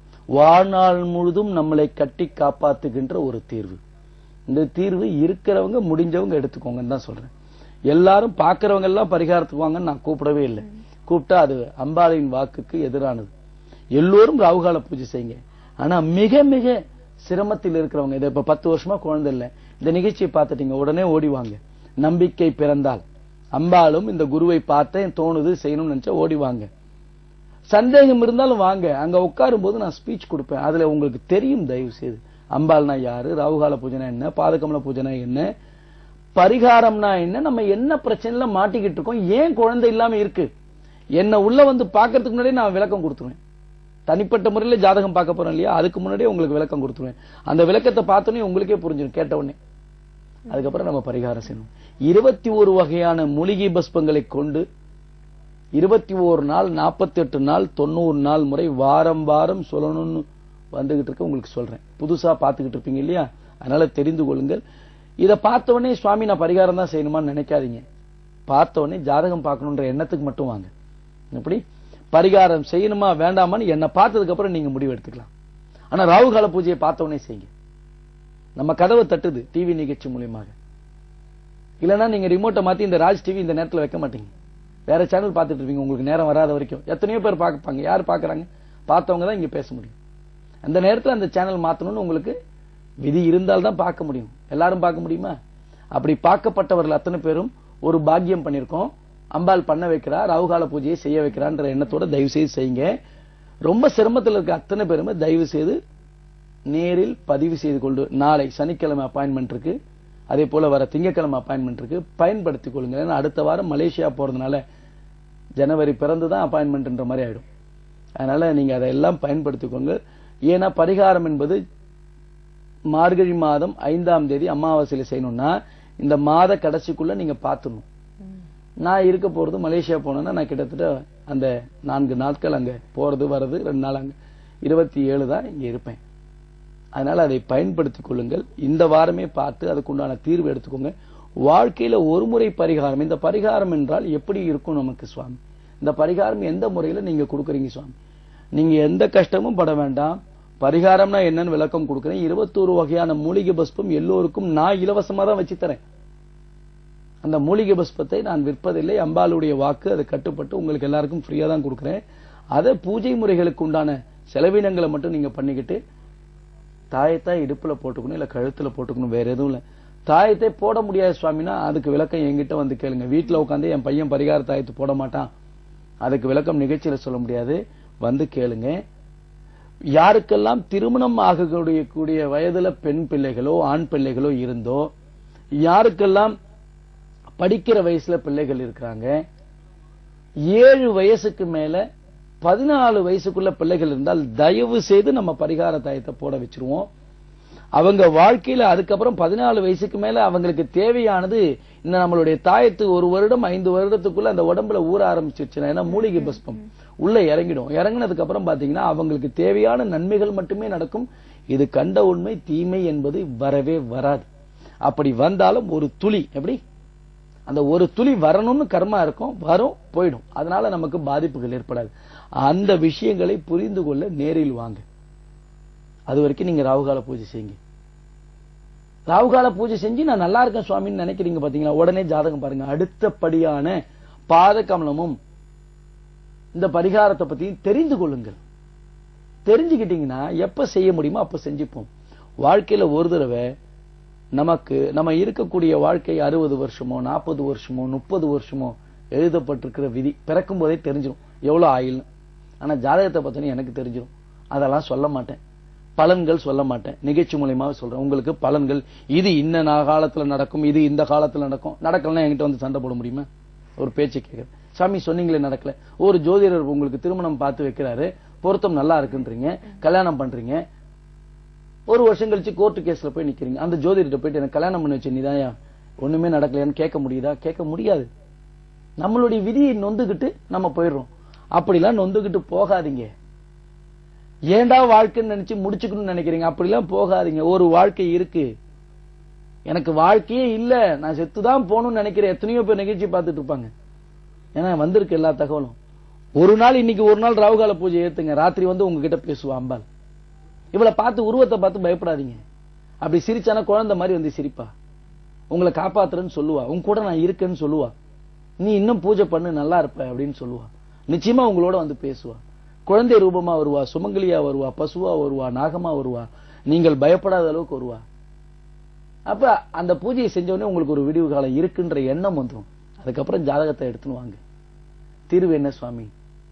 வாழ்நாள் முழுதும் நம்மளை கட்டி காப்பாத்துகின்ற ஒரு தீர்வு இந்த தீர்வு இருக்கிறவங்க முடிஞ்சவங்க எடுத்துக்கோங்கன்னு தான் சொல்றேன் எல்லாரும் பாக்குறவங்க எல்லாம் பரிகாரத்துக்கு வாங்கன்னு நான் கூப்பிடவே இல்லை கூப்பிட்டா அது அம்பாளின் வாக்குக்கு எதிரானது எல்லோரும் ராகுகால பூஜை செய்யுங்க ஆனா மிக மிக சிரமத்தில் இருக்கிறவங்க இதை இப்ப பத்து வருஷமா குழந்தை இல்லை இந்த நிகழ்ச்சியை பார்த்துட்டீங்க உடனே ஓடிவாங்க நம்பிக்கை பிறந்தால் அம்பாலும் இந்த குருவை பார்த்தேன் தோணுது செய்யணும்னு நினைச்சா ஓடி வாங்க சந்தேகம் இருந்தாலும் வாங்க அங்க உட்காரும் போது நான் ஸ்பீச் கொடுப்பேன் அதுல உங்களுக்கு தெரியும் தயவு செய்து அம்பாள்னா யாரு ராகுகால பூஜைனா என்ன பாதகமல பூஜைனா என்ன பரிகாரம்னா என்ன நம்ம என்ன பிரச்சனையில மாட்டிக்கிட்டு இருக்கோம் ஏன் குழந்தை இல்லாம இருக்கு என்ன உள்ள வந்து பாக்கிறதுக்கு முன்னாடியே நான் விளக்கம் கொடுத்துருவேன் தனிப்பட்ட முறையில ஜாதகம் பார்க்க போறேன் இல்லையா அதுக்கு முன்னாடியே உங்களுக்கு விளக்கம் கொடுத்துருவேன் அந்த விளக்கத்தை பார்த்தோன்னே உங்களுக்கே புரிஞ்சிடும் கேட்ட உடனே அதுக்கப்புறம் நம்ம பரிகாரம் செய்யணும் இருபத்தி ஒரு வகையான மூலிகை பஸ்பங்களை கொண்டு இருபத்தி ஓரு நாள் நாற்பத்தி எட்டு நாள் தொண்ணூறு நாள் முறை வாரம் வாரம் சொல்லணும்னு வந்துகிட்டு இருக்க உங்களுக்கு சொல்றேன் புதுசா பார்த்துக்கிட்டு இருப்பீங்க இல்லையா அதனால தெரிந்து கொள்ளுங்கள் இதை பார்த்த உடனே சுவாமி நான் பரிகாரம் தான் செய்யணுமான்னு நினைக்காதீங்க பார்த்த உடனே ஜாதகம் பார்க்கணுன்ற எண்ணத்துக்கு மட்டும் வாங்க எப்படி பரிகாரம் செய்யணுமா வேண்டாமான்னு என்னை பார்த்ததுக்கு அப்புறம் நீங்க முடிவு எடுத்துக்கலாம் ஆனா ராகுகால பூஜையை பார்த்த உடனே செய்யுங்க நம்ம கதவை தட்டுது டிவி நிகழ்ச்சி மூலியமாக இல்லைன்னா நீங்க ரிமோட்டை மாத்தி இந்த ராஜ் டிவி இந்த நேரத்துல வைக்க மாட்டீங்க வேற சேனல் பார்த்துட்டு இருப்பீங்க உங்களுக்கு நேரம் வராத வரைக்கும் எத்தனையோ பேர் பார்ப்பாங்க யார் பார்க்கறாங்க பார்த்தவங்க தான் இங்க பேச முடியும் அந்த நேரத்துல அந்த சேனல் மாத்தணும்னு உங்களுக்கு விதி இருந்தால் தான் பார்க்க முடியும் எல்லாரும் பார்க்க முடியுமா அப்படி பார்க்கப்பட்டவர்கள் அத்தனை பேரும் ஒரு பாக்கியம் பண்ணிருக்கோம் அம்பாள் பண்ண வைக்கிறா ராகுகால பூஜையை செய்ய வைக்கிறான்ற எண்ணத்தோட தயவு செய்து செய்யுங்க ரொம்ப சிரமத்தில் இருக்க அத்தனை பேருமே தயவு செய்து நேரில் பதிவு செய்து கொண்டு நாளை சனிக்கிழமை அப்பாயின்மெண்ட் இருக்கு அதே போல வர திங்கக்கிழமை அப்பாயின்மெண்ட் இருக்கு பயன்படுத்திக் கொள்ளுங்க ஏன்னா அடுத்த வாரம் மலேசியா போறதுனால ஜனவரி பிறந்து தான் அப்பாயின்மெண்ட்ன்ற மாதிரி ஆயிடும் அதனால நீங்க அதையெல்லாம் பயன்படுத்திக்கோங்க ஏன்னா பரிகாரம் என்பது மார்கழி மாதம் ஐந்தாம் தேதி அமாவாசையில செய்யணும்னா இந்த மாத கடைசிக்குள்ள நீங்க பார்த்துடணும் நான் இருக்க போறது மலேசியா போனேன்னா நான் கிட்டத்தட்ட அந்த நான்கு நாட்கள் அங்க போறது வர்றது ரெண்டு நாள் அங்க இருபத்தி ஏழு தான் இங்க இருப்பேன் அதனால அதை பயன்படுத்திக் கொள்ளுங்கள் இந்த வாரமே பார்த்து அதுக்குண்டான தீர்வு எடுத்துக்கோங்க வாழ்க்கையில ஒரு முறை பரிகாரம் இந்த பரிகாரம் என்றால் எப்படி இருக்கும் நமக்கு சுவாமி இந்த பரிகாரம் எந்த முறையில நீங்க கொடுக்குறீங்க சுவாமி நீங்க எந்த கஷ்டமும் பட வேண்டாம் பரிகாரம்னா என்னன்னு விளக்கம் கொடுக்குறேன் இருபத்தோரு வகையான மூலிகை பஸ்பம் எல்லோருக்கும் நான் இலவசமா தான் வச்சு தரேன் அந்த மூலிகை பஸ்பத்தை நான் விற்பதில்லை அம்பாளுடைய வாக்கு அது கட்டுப்பட்டு உங்களுக்கு எல்லாருக்கும் ஃப்ரீயா தான் கொடுக்குறேன் அதை பூஜை முறைகளுக்கு உண்டான செலவினங்களை மட்டும் நீங்க பண்ணிக்கிட்டு தாயத்தை இடுப்புல போட்டுக்கணும் இல்ல கழுத்துல போட்டுக்கணும் வேற எதுவும் இல்ல தாயத்தை போட முடியாது சுவாமினா அதுக்கு விளக்கம் என்கிட்ட வந்து கேளுங்க வீட்டுல உட்காந்து என் பையன் பரிகார தாயத்தை போட மாட்டான் அதுக்கு விளக்கம் நிகழ்ச்சியில சொல்ல முடியாது வந்து கேளுங்க யாருக்கெல்லாம் திருமணம் ஆகக்கூடிய கூடிய வயதுல பெண் பிள்ளைகளோ ஆண் பிள்ளைகளோ இருந்தோ யாருக்கெல்லாம் படிக்கிற வயசுல பிள்ளைகள் இருக்கிறாங்க ஏழு வயசுக்கு மேல பதினாலு வயசுக்குள்ள பிள்ளைகள் இருந்தால் தயவு செய்து நம்ம பரிகார தாயத்தை போட வச்சிருவோம் அவங்க வாழ்க்கையில அதுக்கப்புறம் பதினாலு வயசுக்கு மேல அவங்களுக்கு தேவையானது இந்த நம்மளுடைய தாயத்து ஒரு வருடம் ஐந்து வருடத்துக்குள்ள அந்த உடம்புல ஊற ஆரம்பிச்சிருச்சுன்னா ஏன்னா மூலிகை பஸ்பம் உள்ள இறங்கிடும் இறங்கினதுக்கு அப்புறம் பாத்தீங்கன்னா அவங்களுக்கு தேவையான நன்மைகள் மட்டுமே நடக்கும் இது கண்ட உண்மை தீமை என்பது வரவே வராது அப்படி வந்தாலும் ஒரு துளி எப்படி அந்த ஒரு துளி வரணும்னு கர்மா இருக்கும் வரும் போயிடும் அதனால நமக்கு பாதிப்புகள் ஏற்படாது அந்த விஷயங்களை புரிந்து கொள்ள நேரில் வாங்க அது வரைக்கும் நீங்க ராகுகால பூஜை செய்யுங்க ராகுகால பூஜை செஞ்சு நான் நல்லா இருக்கேன் சுவாமின்னு நினைக்கிறீங்க பாத்தீங்களா உடனே ஜாதகம் பாருங்க அடுத்தபடியான பாத கமலமும் இந்த பரிகாரத்தை பத்தி தெரிந்து கொள்ளுங்கள் தெரிஞ்சுக்கிட்டீங்கன்னா எப்ப செய்ய முடியுமோ அப்ப செஞ்சுப்போம் வாழ்க்கையில ஒரு தடவை நமக்கு நம்ம இருக்கக்கூடிய வாழ்க்கை அறுபது வருஷமோ நாற்பது வருஷமோ முப்பது வருஷமோ எழுதப்பட்டிருக்கிற விதி பிறக்கும் போதே தெரிஞ்சிடும் எவ்வளவு ஆயில்னு ஆனா ஜாதகத்தை பத்தின எனக்கு தெரிஞ்சிடும் அதெல்லாம் சொல்ல மாட்டேன் பலன்கள் சொல்ல மாட்டேன் நிகழ்ச்சி மூலியமாக சொல்றேன் உங்களுக்கு பலன்கள் இது இந்த நா- காலத்துல நடக்கும் இது இந்த காலத்துல நடக்கும் நடக்கலன்னா என்கிட்ட வந்து சண்டை போட முடியுமா ஒரு பேச்சு கேட்குறது சாமி சொன்னீங்களே நடக்கல ஒரு ஜோதிடர் உங்களுக்கு திருமணம் பார்த்து வைக்கிறாரு பொருத்தம் நல்லா இருக்குன்றீங்க கல்யாணம் பண்றீங்க ஒரு வருஷம் கழிச்சு கோர்ட்டு கேஸ்ல போய் நிக்கிறீங்க அந்த ஜோதிடர்கிட்ட போயிட்டு எனக்கு கல்யாணம் பண்ணி வச்சு நீதாயா ஒண்ணுமே நடக்கலையான்னு கேட்க முடியுதா கேட்க முடியாது நம்மளுடைய விதியை நொந்துகிட்டு நம்ம போயிடுறோம் அப்படிலாம் நொந்துகிட்டு போகாதீங்க ஏன்டா வாழ்க்கைன்னு நினைச்சு முடிச்சுக்கணும்னு நினைக்கிறீங்க அப்படிலாம் போகாதீங்க ஒரு வாழ்க்கை இருக்கு எனக்கு வாழ்க்கையே இல்ல நான் செத்துதான் போகணும்னு நினைக்கிறேன் எத்தனையோ பேர் நிகழ்ச்சி பார்த்துட்டு இருப்பாங்க ஏன்னா வந்திருக்கு எல்லா தகவலும் ஒரு நாள் இன்னைக்கு ஒரு நாள் ராவுகால பூஜை ஏத்துங்க ராத்திரி வந்து உங்ககிட்ட பேசுவா அம்பாள் இவளை பார்த்து உருவத்தை பார்த்து பயப்படாதீங்க அப்படி சிரிச்சானா குழந்தை மாதிரி வந்து சிரிப்பா உங்களை காப்பாத்துறேன்னு சொல்லுவா உன் கூட நான் இருக்கேன்னு சொல்லுவா நீ இன்னும் பூஜை பண்ணு நல்லா இருப்ப அப்படின்னு சொல்லுவா நிச்சயமா உங்களோட வந்து பேசுவா குழந்தை ரூபமா வருவா சுமங்கலியா வருவா பசுவா வருவா நாகமா வருவா நீங்கள் பயப்படாத அளவுக்கு வருவா அப்ப அந்த பூஜையை செஞ்ச உடனே உங்களுக்கு ஒரு விடிவு காலம் இருக்குன்ற எண்ணம் வந்துடும் அதுக்கப்புறம் ஜாதகத்தை எடுத்துன்னு வாங்க தீர்வு என்ன சுவாமி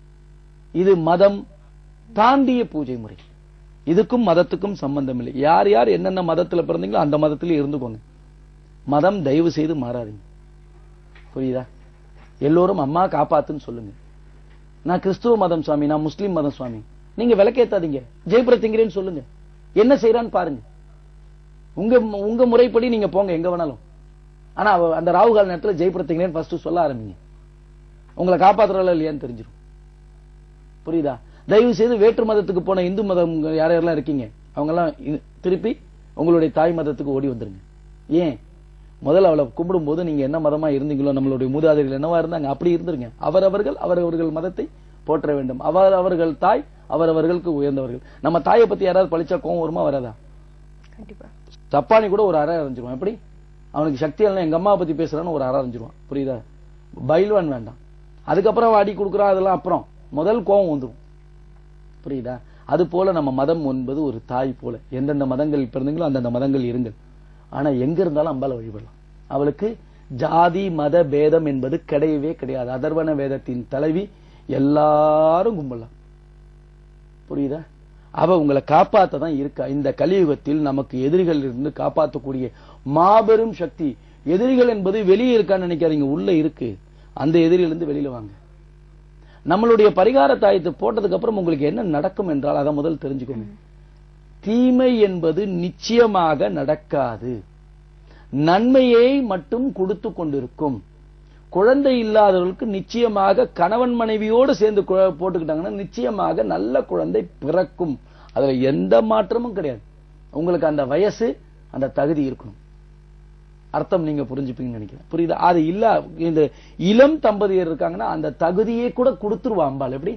இது மதம் தாண்டிய பூஜை முறை இதுக்கும் மதத்துக்கும் சம்பந்தம் இல்லை யார் யார் என்னென்ன மதத்துல பிறந்தீங்களோ அந்த மதத்திலே இருந்துக்கோங்க மதம் தயவு செய்து மாறாதீங்க புரியுதா எல்லோரும் அம்மா காப்பாத்துன்னு சொல்லுங்க நான் கிறிஸ்துவ மதம் சுவாமி நான் முஸ்லீம் மதம் சுவாமி நீங்க விளக்கேத்தாதீங்க ஜெயபிரத்திங்கிறேன்னு சொல்லுங்க என்ன செய்யறான்னு பாருங்க உங்க உங்க முறைப்படி நீங்க போங்க எங்க வேணாலும் ஆனா அவ- அந்த ராகுகால் நேரத்துல ஜெயபிரத்திங்கிறேன்னு ஃபர்ஸ்ட் சொல்ல ஆரம்பிங்க உங்களை காப்பாத்துறாளா இல்லையான்னு தெரிஞ்சிடும் புரியுதா தயவு செய்து வேற்று மதத்துக்கு போன இந்து மதம் யார் யாரெல்லாம் இருக்கீங்க அவங்க எல்லாம் இ- திருப்பி உங்களுடைய தாய் மதத்துக்கு ஓடி வந்துருங்க ஏன் முதல்ல அவளை கும்பிடும்போது நீங்க என்ன மதமா இருந்தீங்களோ நம்மளுடைய மூதாதைகள் என்னவா இருந்தாங்க அப்படி இருந்துருங்க அவரவர்கள் அவரவர்கள் மதத்தை போற்ற வேண்டும் அவர் அவர்கள் தாய் அவரவர்களுக்கு உயர்ந்தவர்கள் நம்ம தாயை பத்தி யாராவது பழிச்சா கோவம் வருமா வராதா கண்டிப்பா சப்பானி கூட ஒரு அறை அரைஞ்சிருவான் எப்படி அவனுக்கு சக்தி எல்லாம் எங்க அம்மா பத்தி பேசுறான்னு ஒரு அறை அரைஞ்சிருவான் புரியுதா பைல்வான் வேண்டாம் அதுக்கப்புறம் அவன் அடி கொடுக்குறான் அதெல்லாம் அப்புறம் முதல் கோவம் வந்துரும் புரியுதா அது போல நம்ம மதம் என்பது ஒரு தாய் போல எந்தெந்த மதங்கள் பிறந்தீங்களோ அந்தந்த மதங்கள் இருங்கள் ஆனா எங்க இருந்தாலும் அம்பால வழிபடலாம் அவளுக்கு ஜாதி மத பேதம் என்பது கிடையவே கிடையாது அதர்வன வேதத்தின் தலைவி எல்லாரும் கும்பிடலாம் புரியுதா அவ உங்களை காப்பாத்த தான் இருக்கா இந்த கலியுகத்தில் நமக்கு எதிரிகள் இருந்து காப்பாற்றக்கூடிய மாபெரும் சக்தி எதிரிகள் என்பது வெளியே இருக்கான்னு நினைக்காதீங்க உள்ள இருக்கு அந்த எதிரிலிருந்து வெளியில வாங்க நம்மளுடைய பரிகார தாயத்தை போட்டதுக்கு அப்புறம் உங்களுக்கு என்ன நடக்கும் என்றால் அதை முதல் தெரிஞ்சுக்கோங்க தீமை என்பது நிச்சயமாக நடக்காது நன்மையை மட்டும் கொடுத்து கொண்டிருக்கும் குழந்தை இல்லாதவர்களுக்கு நிச்சயமாக கணவன் மனைவியோடு சேர்ந்து கு- போட்டுக்கிட்டாங்கன்னா நிச்சயமாக நல்ல குழந்தை பிறக்கும் அதுல எந்த மாற்றமும் கிடையாது உங்களுக்கு அந்த வயசு அந்த தகுதி இருக்கணும் அர்த்தம் நீங்க புரிஞ்சுப்பீங்கன்னு நினைக்கிறேன் புரியுதா அது இல்ல இந்த இளம் தம்பதியர் இருக்காங்கன்னா அந்த தகுதியே கூட கொடுத்துருவா அம்பாள் எப்படி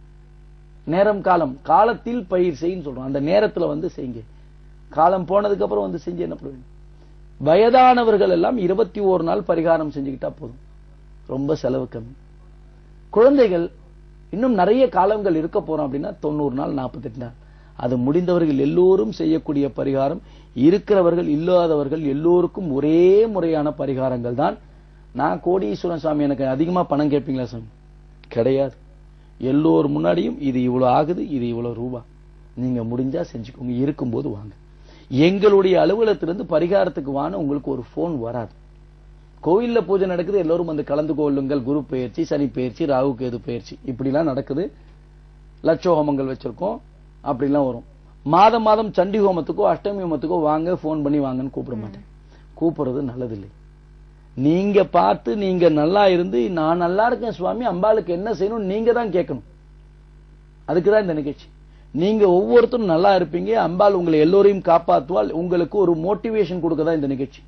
நேரம் காலம் காலத்தில் பயிர் செய்ன்னு சொல்றோம் அந்த நேரத்துல வந்து செய்யுங்க காலம் போனதுக்கு அப்புறம் வந்து செஞ்சு என்ன பண்ணுவீங்க வயதானவர்கள் எல்லாம் இருபத்தி ஓரு நாள் பரிகாரம் செஞ்சுக்கிட்டா போதும் ரொம்ப செலவு கம்மி குழந்தைகள் இன்னும் நிறைய காலங்கள் இருக்க போறோம் அப்படின்னா தொண்ணூறு நாள் நாற்பத்தெட்டு நாள் அது முடிந்தவர்கள் எல்லோரும் செய்யக்கூடிய பரிகாரம் இருக்கிறவர்கள் இல்லாதவர்கள் எல்லோருக்கும் ஒரே முறையான பரிகாரங்கள் தான் நான் கோடீஸ்வரன் சாமி எனக்கு அதிகமா பணம் கேட்பீங்களா சாமி கிடையாது எல்லோர் முன்னாடியும் இது இவ்வளவு ஆகுது இது இவ்வளவு ரூபா நீங்க முடிஞ்சா செஞ்சுக்கோங்க இருக்கும்போது வாங்க எங்களுடைய அலுவலகத்திலிருந்து பரிகாரத்துக்கு வான்னு உங்களுக்கு ஒரு ஃபோன் வராது கோயில்ல பூஜை நடக்குது எல்லோரும் வந்து கலந்து கொள்ளுங்கள் குரு பயிற்சி சனி பயிற்சி ராகு கேது பயிற்சி இப்படிலாம் நடக்குது லட்ச ஹோமங்கள் வச்சிருக்கோம் அப்படிலாம் வரும் மாதம் மாதம் சண்டி ஹோமத்துக்கோ அஷ்டமி ஹோமத்துக்கோ வாங்க ஃபோன் பண்ணி வாங்கன்னு கூப்பிட மாட்டேன் கூப்பிடுறது நல்லதில்லை நீங்க பார்த்து நீங்க நல்லா இருந்து நான் நல்லா இருக்கேன் சுவாமி அம்பாளுக்கு என்ன செய்யணும் நீங்க தான் கேட்கணும் அதுக்கு தான் இந்த நிகழ்ச்சி நீங்க ஒவ்வொருத்தரும் நல்லா இருப்பீங்க அம்பாள் உங்களை எல்லோரையும் காப்பாற்றுவாள் உங்களுக்கு ஒரு மோட்டிவேஷன் கொடுக்க தான் இந்த நிகழ்ச்சி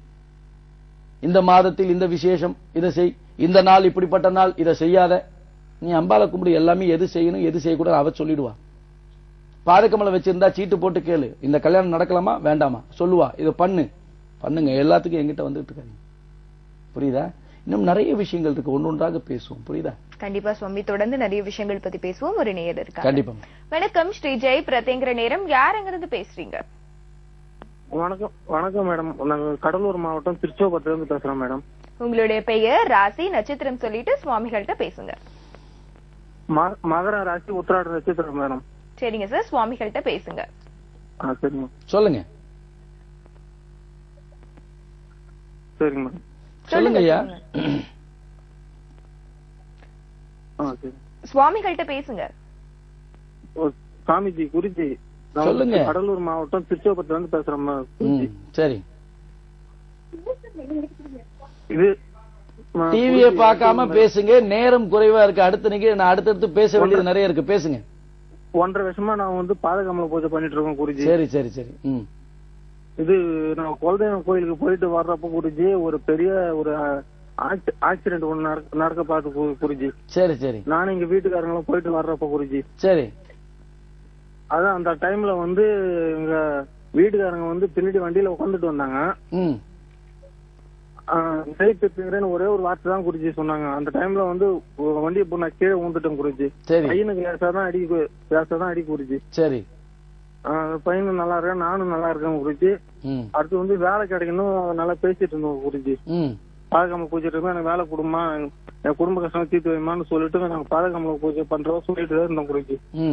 இந்த மாதத்தில் இந்த விசேஷம் இதை செய் இந்த நாள் இப்படிப்பட்ட நாள் இதை செய்யாத நீ அம்பாளை கும்பிடு எல்லாமே எது செய்யணும் எது செய்யக்கூடாது அவ சொல்லிடுவா பாதக்கமலை வச்சிருந்தா சீட்டு போட்டு கேளு இந்த கல்யாணம் நடக்கலாமா வேண்டாமா சொல்லுவா இதை பண்ணு பண்ணுங்க எல்லாத்துக்கும் என்கிட்ட வந்துட்டு இருக்காங்க புரியுதா இன்னும் நிறைய விஷயங்கள் இருக்கு ஒன்றொன்றாக பேசுவோம் புரியுதா கண்டிப்பா சுவாமி தொடர்ந்து நிறைய விஷயங்கள் பத்தி பேசுவோம் ஒரு நேயர் இருக்காங்க கண்டிப்பா வணக்கம் ஸ்ரீ ஜெய் பிரதேங்கிற நேரம் யாருங்கிறது பேசுறீங்க வணக்கம் வணக்கம் மேடம் நாங்க கடலூர் மாவட்டம் திருச்சோபத்துல இருந்து பேசுறோம் மேடம் உங்களுடைய பெயர் ராசி நட்சத்திரம் சொல்லிட்டு சுவாமிகள்கிட்ட பேசுங்க ம- மகர ராசி உத்திராட நட்சத்திரம் மேடம் சரிங்க சார் சுவாமிகள்கிட்ட பேசுங்க ஆ சரிங்க சொல்லுங்க சரிங்க மேடம் சொல்லுங்க ஐயா ஆ சரி சுவாமிகள்கிட்ட பேசுங்க ஓ, சாமிஜி குருஜி நான் சொல்லுங்க. கடலூர் மாவட்டம் திருச்சோபத்துல இருந்து பேசுறேன் மா- குருஜி. ம், சரி இது ம- டிவியை குருஜி, பார்க்காம பேசுங்க நேரம் குறைவா இருக்கு அடுத்த நிகழ்ச்சி நான் அடுத்தடுத்து பேச வேண்டியது நிறைய இருக்கு பேசுங்க ஒன்றரை வருஷமா நான் வந்து பாதகமல பூஜை பண்ணிட்டு இருக்கோம் குருஜி சரி சரி சரி ம் இது நான் குலதெய்வம் கோயிலுக்கு போயிட்டு வர்றப்ப குருஜி ஒரு பெரிய ஒரு ஆக்சிடென்ட் ஒண்ணு நடக்க- நடக்க பார்த்து கு- குருஜி சரி சரி நானும் எங்க வீட்டுக்காரங்களும் போயிட்டு வர்றப்ப குருஜி சரி அதான் அந்த டைம்ல வந்து எங்க வீட்டுக்காரங்க வந்து பின்னாடி வண்டியில உட்காந்துட்டு வந்தாங்க ம் ஜெயிப்பிங்கிறேன்னு ஒரே ஒரு வார்த்தை தான் குறிச்சி சொன்னாங்க அந்த டைம்ல வந்து ஒரு வண்டியை இப்போ நான் கீழே ஊந்துட்டேன் குறிச்சி சரி பையனுக்கு லேசா தான் அடி கு- லேசா தான் அடி குறிச்சி சரி பையனும் நல்லா இருக்கேன் நானும் நல்லா இருக்கேன் குறிச்சி ம் அடுத்து வந்து வேலை கிடைக்கணும் நல்லா பேசிட்டு இருந்தோம் குறிச்சி ம் பாதகமல பூஜை இருந்தா எனக்கு வேலை கொடுமா என் குடும்ப கஷ்டம் தீர்த்து வைமான்னு சொல்லிட்டு நாங்க பாதகமல பூஜை பண்றோம் சொல்லிட்டு தான் இருந்தோம் குருஜி ம்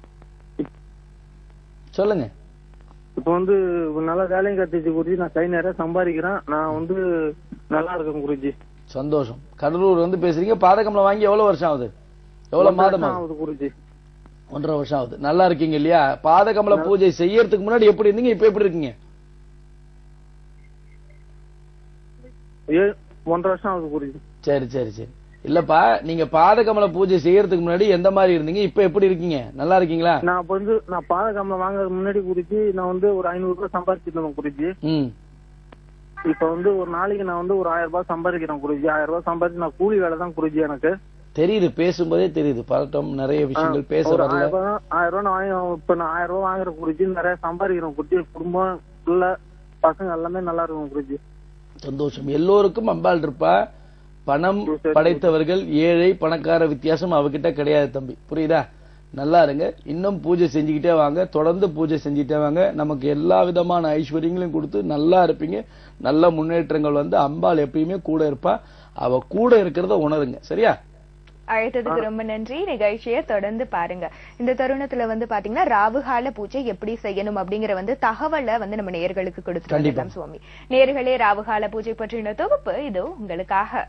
சொல்லுங்க இப்ப வந்து நல்லா வேலையும் கட்டிச்சு குருஜி நான் கை நிறைய சம்பாதிக்கிறேன் நான் வந்து நல்லா இருக்கேன் குருஜி சந்தோஷம் கடலூர் வந்து பேசுறீங்க பாதகம்ல வாங்கி எவ்வளவு வருஷம் ஆகுது எவ்வளவு மாதம் ஆகுது ஆகுது குருஜி ஒன்றரை வருஷம் ஆகுது நல்லா இருக்கீங்க இல்லையா பாதகமல பூஜை செய்யறதுக்கு முன்னாடி எப்படி இருந்தீங்க இப்ப எப்படி இருக்கீங்க ஏ ஒன்றரை வருஷம் ஆகுது குருஜி சரி சரி சரி இல்லப்பா நீங்க பாதகமல பூஜை செய்யறதுக்கு முன்னாடி எந்த மாதிரி இருந்தீங்க இப்ப எப்படி இருக்கீங்க நல்லா இருக்கீங்களா நான் அப்ப வந்து நான் பாதகம்ல வாங்குறதுக்கு முன்னாடி குருஜி நான் வந்து ஒரு ஐநூறு ரூபாய் சம்பாதிச்சிட்டு இருந்தேன் குருஜி ம் இப்ப வந்து ஒரு நாளைக்கு நான் வந்து ஒரு ஆயிரம் ரூபாய் சம்பாதிக்கிறேன் குருஜி ஆயிரம் ரூபாய் சம்பாதிச்சு நான் கூலி வேலை தான் குருஜி எனக்கு தெரியுது பேசும்போதே தெரியுது பதட்டம் நிறைய விஷயங்கள் பேச ஒரு வரல ஆயிரம் ரூபாய் தான்- ஆயிரம் ரூபாய் நான் வாங்கி இப்ப நான் ஆயிரம் ரூபாய் வாங்குற குருஜி நிறைய சம்பாதிக்கிறேன் குருஜி குடும்பம் உள்ள பசங்க எல்லாமே நல்லா இருக்கும் குருஜி சந்தோஷம் எல்லோருக்கும் அம்பாள் இருப்பா பணம் படைத்தவர்கள் ஏழை பணக்கார வித்தியாசம் அவகிட்ட கிடையாது தம்பி புரியுதா நல்லா இருங்க இன்னும் பூஜை செஞ்சுக்கிட்டே வாங்க தொடர்ந்து பூஜை செஞ்சுக்கிட்டே வாங்க நமக்கு எல்லா விதமான ஐஸ்வர்யங்களையும் கொடுத்து நல்லா இருப்பீங்க நல்ல முன்னேற்றங்கள் வந்து அம்பாள் எப்பயுமே கூட இருப்பா அவ கூட இருக்கிறத உணருங்க சரியா அழைத்ததுக்கு ரொம்ப நன்றி நிகழ்ச்சியை தொடர்ந்து பாருங்க இந்த தருணத்துல வந்து பாத்தீங்கன்னா ராவுகால பூஜை எப்படி செய்யணும் அப்படிங்கிற வந்து தகவலை வந்து நம்ம நேயர்களுக்கு கொடுத்துட்டு கண்டிப்பா. வந்திருக்கோம் சுவாமி நேயர்களே ராவுகால பூஜை பற்றின தொகுப்பு இது உங்களுக்காக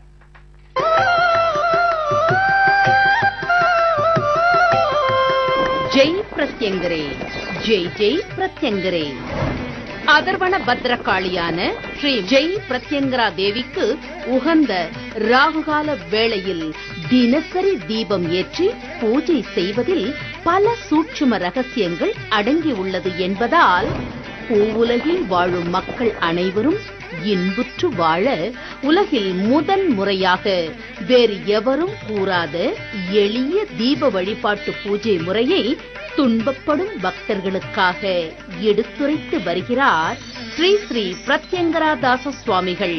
ஜெய் பிரத்யங்கரே ஜெய் ஜெய் பிரத்யங்கரே அதர்வண பத்ரகாளியான ஸ்ரீ ஜெய் பிரத்யங்கரா தேவிக்கு உகந்த ராகுகால வேளையில் தினசரி தீபம் ஏற்றி பூஜை செய்வதில் பல சூட்சும ரகசியங்கள் அடங்கியுள்ளது என்பதால் பூவுலகில் வாழும் மக்கள் அனைவரும் இன்புற்று வாழ உலகில் முதன் முறையாக வேறு எவரும் கூறாத எளிய தீப வழிபாட்டு பூஜை முறையை துன்பப்படும் பக்தர்களுக்காக எடுத்துரைத்து வருகிறார் ஸ்ரீ ஸ்ரீ பிரத்யங்கராதாச சுவாமிகள்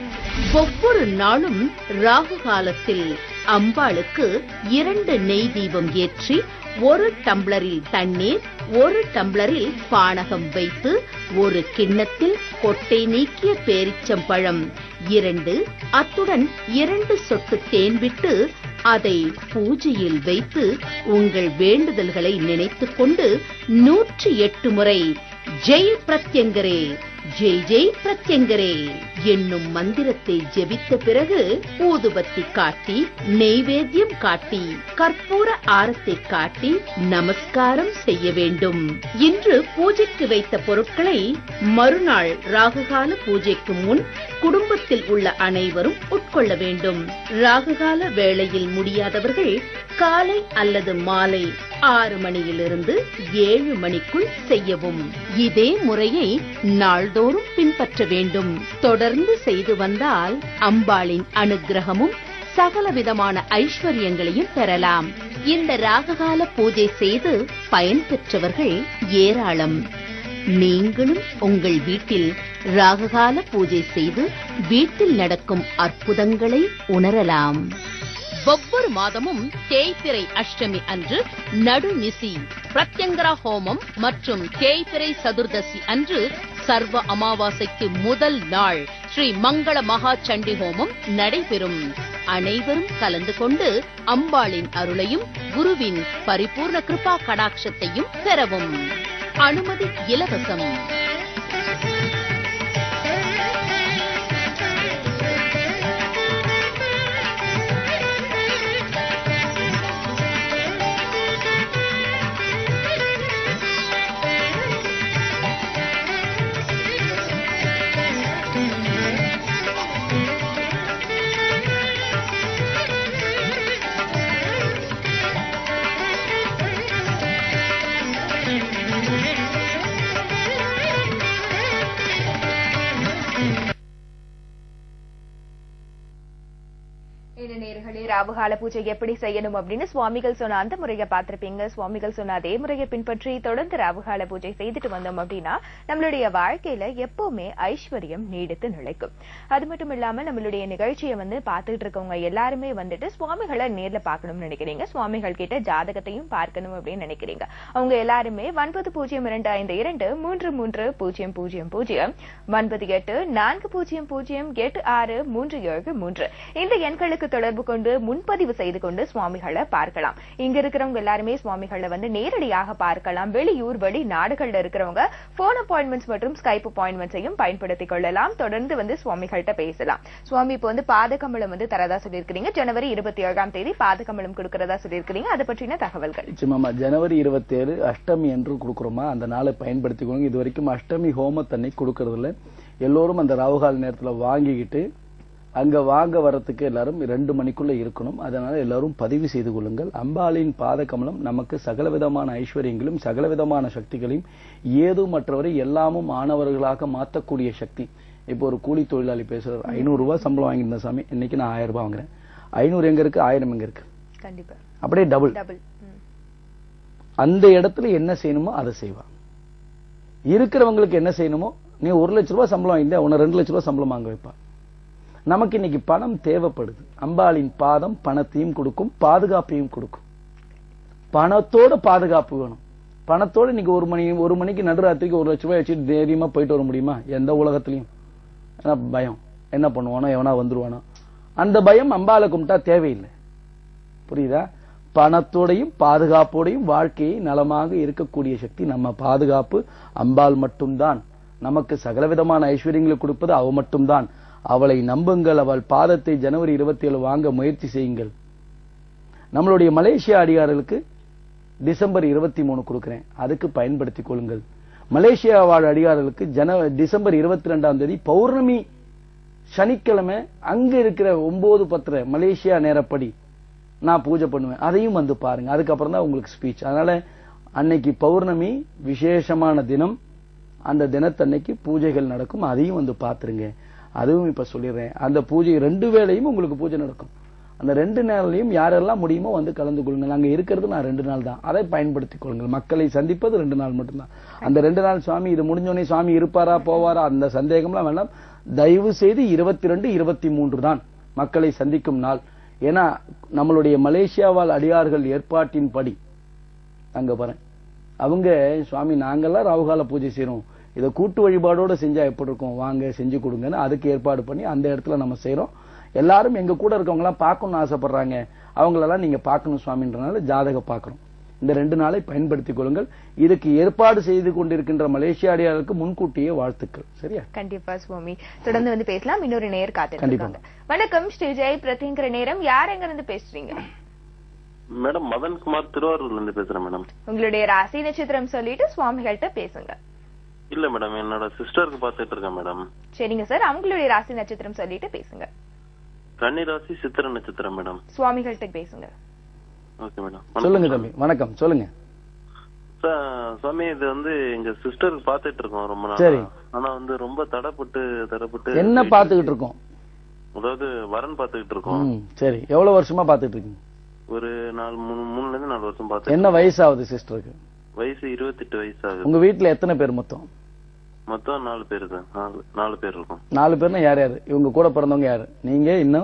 ஒவ்வொரு நாளும் ராகு காலத்தில் அம்பாளுக்கு இரண்டு நெய் தீபம் ஏற்றி ஒரு டம்ளரில் தண்ணீர் ஒரு டம்ளரில் பானகம் வைத்து ஒரு கிண்ணத்தில் கொட்டை நீக்கிய பேரிச்சம்பழம் இரண்டு அத்துடன் இரண்டு சொட்டு தேன் விட்டு அதை பூஜையில் வைத்து உங்கள் வேண்டுதல்களை நினைத்துக் கொண்டு நூற்றி எட்டு முறை ஜெய் பிரத்யங்கரே ஜெய் ஜெய் பிரத்யங்கரே என்னும் மந்திரத்தை ஜெபித்த பிறகு ஊதுபத்தி காட்டி நெய்வேத்தியம் காட்டி கற்பூர ஆரத்தை காட்டி நமஸ்காரம் செய்ய வேண்டும் இன்று பூஜைக்கு வைத்த பொருட்களை மறுநாள் ராகுகால பூஜைக்கு முன் குடும்பத்தில் உள்ள அனைவரும் உட்கொள்ள வேண்டும் ராகுகால வேளையில் முடியாதவர்கள் காலை அல்லது மாலை ஆறு மணியிலிருந்து ஏழு மணிக்குள் செய்யவும் இதே முறையை நாள்தோறும் பின்பற்ற வேண்டும் தொடர்ந்து செய்து வந்தால் அம்பாளின் அனுக்கிரகமும் சகல விதமான ஐஸ்வர்யங்களையும் பெறலாம் இந்த ராககால பூஜை செய்து பயன்பெற்றவர்கள் ஏராளம் நீங்களும் உங்கள் வீட்டில் ராககால பூஜை செய்து வீட்டில் நடக்கும் அற்புதங்களை உணரலாம் ஒவ்வொரு மாதமும் தேய்பிறை அஷ்டமி அன்று நடுநிசி பிரத்யங்கரா ஹோமம் மற்றும் தேய்பிறை சதுர்தசி அன்று சர்வ அமாவாசைக்கு முதல் நாள் ஸ்ரீ மங்கள மகா சண்டி ஹோமம் நடைபெறும் அனைவரும் கலந்து கொண்டு அம்பாளின் அருளையும் குருவின் பரிபூர்ண கிருபா கடாட்சத்தையும் பெறவும் அனுமதி இலவசம் ராவுகால பூஜை எப்படி செய்யணும் அப்படின்னு சுவாமிகள் சொன்ன அந்த முறையை பார்த்திருப்பீங்க சுவாமிகள் சொன்ன அதே முறையை பின்பற்றி தொடர்ந்து ராவுகால பூஜை செய்துட்டு வந்தோம் அப்படின்னா நம்மளுடைய வாழ்க்கையில எப்பவுமே ஐஸ்வர்யம் நீடித்து நிலைக்கும் அது மட்டும் இல்லாம நம்மளுடைய நிகழ்ச்சியை வந்து பார்த்துட்டு இருக்கவங்க எல்லாருமே வந்துட்டு சுவாமிகளை நேர்ல பார்க்கணும்னு நினைக்கிறீங்க சுவாமிகள் கிட்ட ஜாதகத்தையும் பார்க்கணும் அப்படின்னு நினைக்கிறீங்க அவங்க எல்லாருமே ஒன்பது பூஜ்ஜியம் இரண்டு ஐந்து இரண்டு மூன்று மூன்று பூஜ்ஜியம் பூஜ்ஜியம் பூஜ்ஜியம் ஒன்பது எட்டு நான்கு பூஜ்ஜியம் பூஜ்ஜியம் எட்டு ஆறு மூன்று ஏழு மூன்று இந்த எண்களுக்கு தொடர்பு கொண்டு முன்பதிவு செய்து கொண்டு சுவாமிகளை பார்க்கலாம் இங்க இருக்கிறவங்க எல்லாருமே சுவாமிகளை வந்து நேரடியாக பார்க்கலாம் வெளியூர் வெளி நாடுகள்ல இருக்கிறவங்க போன் அப்பாயின்மெண்ட்ஸ் மற்றும் ஸ்கைப் அப்பாயின்மெண்ட்ஸையும் பயன்படுத்திக் கொள்ளலாம் தொடர்ந்து வந்து சுவாமிகள்கிட்ட பேசலாம் சுவாமி இப்போ வந்து பாதகமலம் வந்து தரதா சொல்லியிருக்கிறீங்க ஜனவரி இருபத்தி ஏழாம் தேதி பாதகமலம் கொடுக்கறதா சொல்லியிருக்கிறீங்க அதை பற்றின தகவல்கள் நிச்சயமாமா ஜனவரி இருபத்தேழு அஷ்டமி என்று கொடுக்குறோமா அந்த நாளை பயன்படுத்திக்கோங்க இது வரைக்கும் அஷ்டமி ஹோமத்தன்னை கொடுக்கறது இல்ல எல்லோரும் அந்த ராவுகால நேரத்துல வாங்கிக்கிட்டு அங்க வாங்க வரத்துக்கு எல்லாரும் ரெண்டு மணிக்குள்ள இருக்கணும் அதனால எல்லாரும் பதிவு செய்து கொள்ளுங்கள் அம்பாளின் பாத கமலம் நமக்கு சகலவிதமான ஐஸ்வர்யங்களும் சகலவிதமான சக்திகளையும் ஏதுமற்றவரை எல்லாமும் ஆனவர்களாக மாற்றக்கூடிய சக்தி இப்போ ஒரு கூலி தொழிலாளி பேசுறாரு ஐநூறு ரூபாய் சம்பளம் வாங்கியிருந்த சாமி இன்னைக்கு நான் ஆயிரம் ரூபாய் வாங்குறேன் ஐநூறு எங்க இருக்கு ஆயிரம் எங்க இருக்கு கண்டிப்பா அப்படியே டபுள் டபுள் அந்த இடத்துல என்ன செய்யணுமோ அதை செய்வா இருக்கிறவங்களுக்கு என்ன செய்யணுமோ நீ ஒரு லட்ச ரூபாய் சம்பளம் வாங்கிட்ட உன்னை ரெண்டு லட்ச ரூபாய் சம்பளம் வாங்க வைப்பா நமக்கு இன்னைக்கு பணம் தேவைப்படுது அம்பாளின் பாதம் பணத்தையும் கொடுக்கும் பாதுகாப்பையும் கொடுக்கும் பணத்தோட பாதுகாப்பு வேணும் பணத்தோட இன்னைக்கு ஒரு மணி ஒரு மணிக்கு நடுராத்திரிக்கு ஒரு லட்ச ரூபாய் வச்சுட்டு தைரியமா போயிட்டு வர முடியுமா எந்த உலகத்திலையும் ஏன்னா பயம் என்ன பண்ணுவானோ எவனா வந்துருவானோ அந்த பயம் அம்பாளை கும்பிட்டா தேவையில்லை புரியுதா பணத்தோடையும் பாதுகாப்போடையும் வாழ்க்கையை நலமாக இருக்கக்கூடிய சக்தி நம்ம பாதுகாப்பு அம்பாள் மட்டும்தான் நமக்கு சகலவிதமான ஐஸ்வர்யங்களை கொடுப்பது அவ மட்டும்தான் அவளை நம்புங்கள் அவள் பாதத்தை ஜனவரி இருபத்தி ஏழு வாங்க முயற்சி செய்யுங்கள் நம்மளுடைய மலேசியா அடியார்களுக்கு டிசம்பர் இருபத்தி மூணு கொடுக்கிறேன் அதுக்கு பயன்படுத்திக் கொள்ளுங்கள் மலேசியா வாழ் அடியார்களுக்கு ஜன டிசம்பர் இருபத்தி ரெண்டாம் தேதி பௌர்ணமி சனிக்கிழமை அங்க இருக்கிற ஒன்பது பத்திர மலேசியா நேரப்படி நான் பூஜை பண்ணுவேன் அதையும் வந்து பாருங்க அதுக்கப்புறம் தான் உங்களுக்கு ஸ்பீச் அதனால அன்னைக்கு பௌர்ணமி விசேஷமான தினம் அந்த தினத்தன்னைக்கு பூஜைகள் நடக்கும் அதையும் வந்து பாத்துருங்க அதுவும் இப்ப சொல்லிடுறேன் அந்த பூஜை ரெண்டு வேளையும் உங்களுக்கு பூஜை நடக்கும் அந்த ரெண்டு நாள்லயும் யாரெல்லாம் முடியுமோ வந்து கலந்து கொள்ளுங்கள் அங்க இருக்கிறது நான் ரெண்டு நாள் தான் அதை பயன்படுத்திக் கொள்ளுங்கள் மக்களை சந்திப்பது ரெண்டு நாள் மட்டும்தான் அந்த ரெண்டு நாள் சுவாமி இது முடிஞ்சோடனே சுவாமி இருப்பாரா போவாரா அந்த சந்தேகம்லாம் வேண்டாம் தயவு செய்து இருபத்தி ரெண்டு இருபத்தி மூன்று தான் மக்களை சந்திக்கும் நாள் ஏன்னா நம்மளுடைய மலேசியாவால் அடியார்கள் ஏற்பாட்டின்படி அங்க பாரு அவங்க சுவாமி நாங்கெல்லாம் ராவுகால பூஜை செய்யறோம் இதை கூட்டு வழிபாடோட செஞ்சா எப்படி இருக்கும் வாங்க செஞ்சு கொடுங்கன்னு அதுக்கு ஏற்பாடு பண்ணி அந்த இடத்துல நம்ம செய்யறோம் எல்லாரும் எங்க கூட இருக்கவங்க எல்லாம் பார்க்கணும்னு ஆசைப்படுறாங்க அவங்களெல்லாம் நீங்க பார்க்கணும் சுவாமின்றனால ஜாதகம் பார்க்கணும் இந்த ரெண்டு நாளை பயன்படுத்திக் கொள்ளுங்கள் இதுக்கு ஏற்பாடு செய்து கொண்டிருக்கின்ற மலேசிய அடியாருக்கு முன்கூட்டியே வாழ்த்துக்கள் சரியா கண்டிப்பா சுவாமி தொடர்ந்து வந்து பேசலாம் இன்னொரு நேர் காத்திருக்காங்க வணக்கம் ஸ்ரீ ஜெய் பிரதிங்கிற நேரம் யார் எங்க இருந்து பேசுறீங்க மேடம் மதன்குமார் திருவாரூர்ல இருந்து பேசுறேன் மேடம் உங்களுடைய ராசி நட்சத்திரம் சொல்லிட்டு சுவாமிகள்கிட்ட பேசுங்க இல்ல மேடம் என்னோட சிஸ்டருக்கு பாத்துட்டு இருக்கேன் மேடம் சரிங்க சார் அவங்களுடைய ராசி நட்சத்திரம் சொல்லிட்டு பேசுங்க கன்னி ராசி சித்திர நட்சத்திரம் மேடம் சுவாமிகள்கிட்ட பேசுங்க ஓகே மேடம் சொல்லுங்க தம்பி வணக்கம் சொல்லுங்க சா- சுவாமி இது வந்து எங்க சிஸ்டருக்கு பாத்துட்டு இருக்கோம் ரொம்ப சரி. நாள் ஆனா வந்து ரொம்ப தடப்பட்டு தடப்பட்டு என்ன பாத்துக்கிட்டு இருக்கோம் அதாவது வரன் பாத்துக்கிட்டு இருக்கோம் ம், சரி எவ்வளவு வருஷமா பாத்துட்டு இருக்கீங்க ஒரு நாலு மூணு மூணுல இருந்து நாலு வருஷம் பாத்து என்ன வயசாகுது சிஸ்டருக்கு வயசு இருபத்தெட்டு வயசு ஆகுது உங்க வீட்டுல எத்தனை பேர் மொத்தம் மொத்தம் நாலு பேரு தான் நாலு நாலு பேர் இருக்கும் நாலு பேர்னா யார் யாரு இவங்க கூட பிறந்தவங்க யாரு நீங்க இன்னும்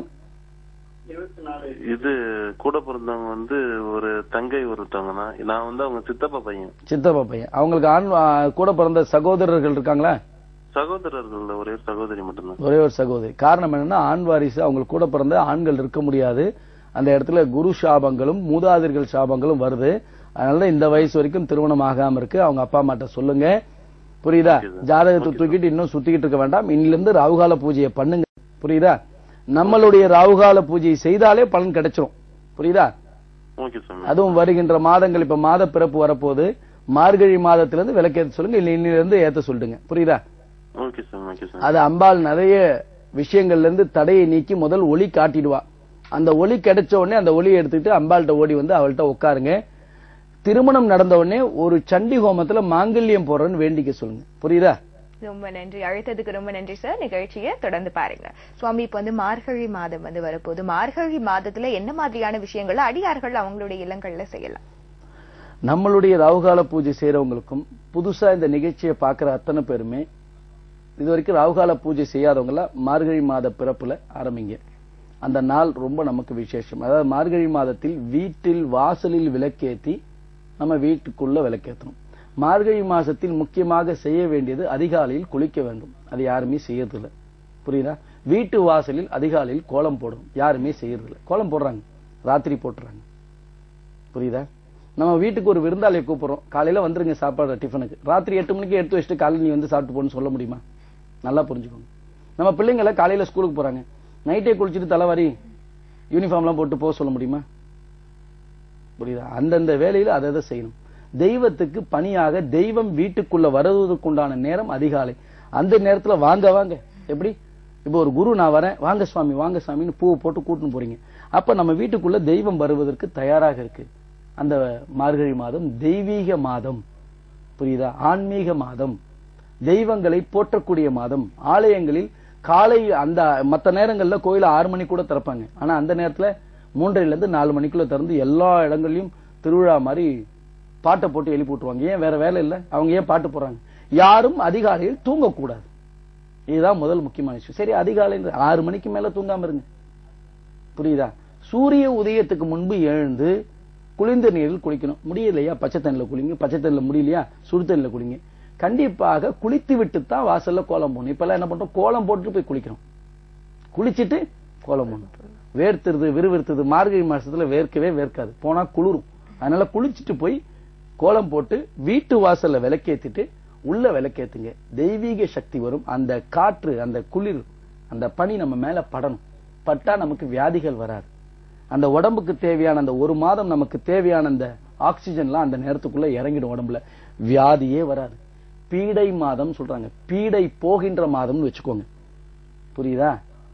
இது கூட பிறந்தவங்க வந்து ஒரு தங்கை ஒருத்தவங்க தான் நான் வந்து அவங்க சித்தப்பா பையன் சித்தப்பா பையன் அவங்களுக்கு ஆண் ஆ, கூட பிறந்த சகோதரர்கள் இருக்காங்களா சகோதரர்கள் ஒரே ஒரு சகோதரி மட்டும்தான் ஒரே ஒரு சகோதரி காரணம் என்னன்னா ஆண் வாரிசு அவங்களுக்கு கூட பிறந்த ஆண்கள் இருக்க முடியாது அந்த இடத்துல குரு சாபங்களும் மூதாதிர்கள் சாபங்களும் வருது அதனால இந்த வயசு வரைக்கும் திருமணம் ஆகாம இருக்கு அவங்க அப்பா அம்மாட்ட சொல்லுங்க புரியுதா ஜாதகத்தை தூக்கிட்டு இன்னும் சுத்திக்கிட்டு இருக்க வேண்டாம் இன்னில இருந்து ராகுகால பூஜையை பண்ணுங்க புரியுதா நம்மளுடைய ராகுகால பூஜையை செய்தாலே பலன் கிடைச்சிரும் புரியுதா ஓகே சாமி அதுவும் வருகின்ற மாதங்கள் இப்ப மாத பிறப்பு வரப்போகுது மார்கழி மாதத்திலிருந்து விளக்கேற்ற சொல்லுங்க இல்ல இன்னில இருந்து ஏத்த சொல்லுங்க புரியுதா ஓகே சாமி ஓகே சாமி அது அம்பாள் நிறைய விஷயங்கள்ல இருந்து தடையை நீக்கி முதல் ஒளி காட்டிடுவா அந்த ஒளி கிடைச்ச உடனே அந்த ஒளியை எடுத்துக்கிட்டு அம்பாள்கிட்ட ஓடி வந்து அவள்கிட்ட உட்காருங்க திருமணம் நடந்த உடனே ஒரு சண்டி ஹோமத்துல மாங்கல்யம் போடுறேன்னு வேண்டிக்க சொல்லுங்க புரியுதா ரொம்ப நன்றி அழைத்ததுக்கு ரொம்ப நன்றி சார் நிகழ்ச்சியை தொடர்ந்து பாருங்க சுவாமி இப்ப வந்து மார்கழி மாதம் வந்து வரப்போகுது மார்கழி மாதத்துல என்ன மாதிரியான விஷயங்களை அடியார்கள் அவங்களுடைய இல்லங்கள்ல செய்யலாம் நம்மளுடைய ராகுகால பூஜை செய்யறவங்களுக்கும் புதுசா இந்த நிகழ்ச்சியை பார்க்கிற அத்தனை பேருமே இது வரைக்கும் ராகுகால பூஜை செய்யாதவங்கள மார்கழி மாத பிறப்புல ஆரம்பிங்க அந்த நாள் ரொம்ப நமக்கு விசேஷம் அதாவது மார்கழி மாதத்தில் வீட்டில் வாசலில் விளக்கேத்தி நம்ம வீட்டுக்குள்ள விளக்கேற்றணும் மார்கழி மாசத்தில் முக்கியமாக செய்ய வேண்டியது அதிகாலையில் குளிக்க வேண்டும் அது யாருமே செய்யறதில்ல புரியுதா வீட்டு வாசலில் அதிகாலையில் கோலம் போடணும் யாருமே செய்யறதில்ல கோலம் போடுறாங்க ராத்திரி போட்டுறாங்க புரியுதா நம்ம வீட்டுக்கு ஒரு விருந்தாளியை கூப்பிடுறோம் காலையில வந்துருங்க சாப்பாடு டிஃபனுக்கு ராத்திரி எட்டு மணிக்கு எடுத்து வச்சுட்டு காலையில் நீ வந்து சாப்பிட்டு போன்னு சொல்ல முடியுமா நல்லா புரிஞ்சுக்கோங்க நம்ம பிள்ளைங்களை காலையில ஸ்கூலுக்கு போறாங்க நைட்டே குளிச்சுட்டு தலைவாரி யூனிஃபார்ம்லாம் போட்டு போக சொல்ல முடியுமா புரியுதா அந்தந்த வேலையில அதை அதை செய்யணும் தெய்வத்துக்கு பணியாக தெய்வம் வீட்டுக்குள்ள வருவதற்குண்டான நேரம் அதிகாலை அந்த நேரத்துல வாங்க வாங்க எப்படி இப்போ ஒரு குரு நான் வரேன் வாங்க சுவாமி வாங்க சுவாமின்னு பூவை போட்டு கூட்டின்னு போறீங்க அப்ப நம்ம வீட்டுக்குள்ள தெய்வம் வருவதற்கு தயாராக இருக்கு அந்த மார்கழி மாதம் தெய்வீக மாதம் புரியுதா ஆன்மீக மாதம் தெய்வங்களை போற்றக்கூடிய மாதம் ஆலயங்களில் காலை அந்த மத்த நேரங்கள்ல கோயில ஆறு மணி கூட திறப்பாங்க ஆனா அந்த நேரத்துல மூன்றரைல இருந்து நாலு மணிக்குள்ள திறந்து எல்லா இடங்கள்லயும் திருவிழா மாதிரி பாட்டை போட்டு எழுப்பி விட்டுருவாங்க ஏன் வேற வேலை இல்ல அவங்க ஏன் பாட்டு போடுறாங்க யாரும் அதிகாலையில் தூங்கக்கூடாது இதுதான் முதல் முக்கியமான விஷயம் சரி அதிகாலையில் ஆறு மணிக்கு மேல தூங்காம இருங்க புரியுதா சூரிய உதயத்துக்கு முன்பு எழுந்து குளிர்ந்த நீரில் குளிக்கணும் முடியலையா பச்சை தண்ணில குளிங்க பச்சை தண்ணில முடியலையா சுடு தண்ணில குளிங்க கண்டிப்பாக குளித்து விட்டு தான் வாசல்ல கோலம் போடணும் இப்பெல்லாம் என்ன பண்றோம் கோலம் போட்டுட்டு போய் குளிக்கிறோம் குளிச்சிட்டு கோலம் போடணும் வேர்த்துருது விறுவிறுத்துது மார்கழி மாசத்துல வேர்க்கவே வேர்க்காது போனா குளிரும் அதனால குளிச்சுட்டு போய் கோலம் போட்டு வீட்டு வாசல்ல விளக்கேத்திட்டு உள்ள விளக்கேத்துங்க தெய்வீக சக்தி வரும் அந்த காற்று அந்த குளிர் அந்த பனி நம்ம மேல படணும் பட்டா நமக்கு வியாதிகள் வராது அந்த உடம்புக்கு தேவையான அந்த ஒரு மாதம் நமக்கு தேவையான அந்த ஆக்சிஜன்லாம் அந்த நேரத்துக்குள்ள இறங்கிடும் உடம்புல வியாதியே வராது பீடை மாதம் சொல்றாங்க பீடை போகின்ற மாதம்னு வச்சுக்கோங்க புரியுதா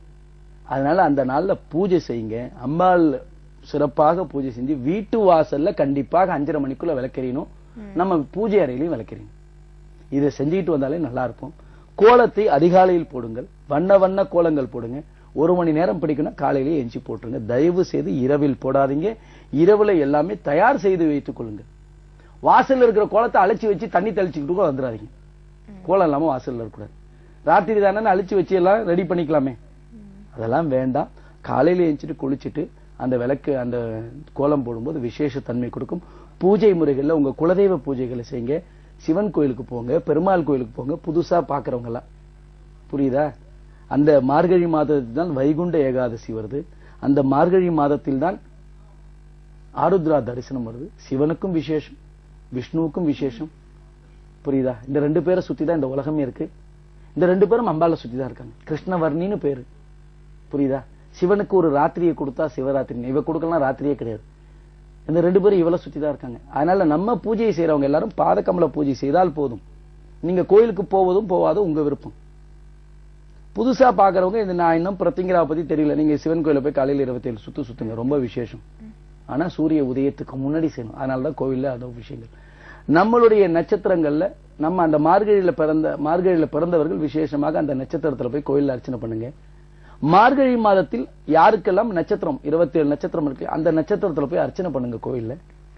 அதனால அந்த நாள்ல பூஜை செய்யுங்க அம்பாள் சிறப்பாக பூஜை செஞ்சு வீட்டு வாசல்ல கண்டிப்பாக அஞ்சரை மணிக்குள்ள விளக்கறியணும் நம்ம பூஜை அறையிலையும் விளக்கறியணும் இதை செஞ்சுட்டு வந்தாலே நல்லா இருக்கும் கோலத்தை அதிகாலையில் போடுங்கள் வண்ண வண்ண கோலங்கள் போடுங்க ஒரு மணி நேரம் பிடிக்கணும் காலையிலேயே எஞ்சி போட்டுருங்க தயவு செய்து இரவில் போடாதீங்க இரவுல எல்லாமே தயார் செய்து வைத்துக் கொள்ளுங்க வாசல்ல இருக்கிற கோலத்தை அழைச்சி வச்சு தண்ணி தெளிச்சுக்கிட்டு கூட வந்துடாதீங்க கோலம் இல்லாம வாசல்ல இருக்கக்கூடாது ராத்திரி தானே அழிச்சு வச்சு எல்லாம் ரெடி பண்ணிக்கலாமே அதெல்லாம் வேண்டாம் காலையில எழுந்திட்டு குளிச்சுட்டு அந்த விளக்கு அந்த கோலம் போடும்போது விசேஷ தன்மை கொடுக்கும் பூஜை முறைகள்ல உங்க குலதெய்வ பூஜைகளை செய்யுங்க சிவன் கோயிலுக்கு போங்க பெருமாள் கோயிலுக்கு போங்க புதுசா பாக்குறவங்க எல்லாம் புரியுதா அந்த மார்கழி மாதத்தில் தான் வைகுண்ட ஏகாதசி வருது அந்த மார்கழி மாதத்தில் தான் ஆருத்ரா தரிசனம் வருது சிவனுக்கும் விசேஷம் விஷ்ணுவுக்கும் விசேஷம் புரியுதா இந்த ரெண்டு பேரை சுத்தி தான் இந்த உலகமே இருக்கு இந்த ரெண்டு பேரும் அம்பால சுத்தி தான் இருக்காங்க கிருஷ்ணவர்ணின்னு பேரு புரியுதா சிவனுக்கு ஒரு ராத்திரியை கொடுத்தா சிவராத்திரி இவ கொடுக்கலாம் ராத்திரியே கிடையாது இந்த ரெண்டு பேரும் இவள சுத்தி தான் இருக்காங்க அதனால நம்ம பூஜையை செய்யறவங்க எல்லாரும் பாதகமல பூஜை செய்தால் போதும் நீங்க கோயிலுக்கு போவதும் போவாதும் உங்க விருப்பம் புதுசா பாக்குறவங்க இந்த நான் இன்னும் பிரத்திங்கராவை பத்தி தெரியல நீங்க சிவன் கோயில போய் காலையில இருபத்தி ஏழு சுத்து சுத்துங்க ரொம்ப விசேஷம் ஆனா சூரிய உதயத்துக்கு முன்னாடி செய்யணும் அதனாலதான் கோவில்ல அதோ விஷயங்கள் நம்மளுடைய நட்சத்திரங்கள்ல நம்ம அந்த மார்கழியில பிறந்த மார்கழியில பிறந்தவர்கள் விசேஷமாக அந்த நட்சத்திரத்துல போய் கோயில்ல அர்ச்சனை பண்ணுங்க மார்கழி மாதத்தில் யாருக்கெல்லாம் நட்சத்திரம் இருபத்தி ஏழு நட்சத்திரம் இருக்கு அந்த நட்சத்திரத்துல போய் அர்ச்சனை பண்ணுங்க கோயில்ல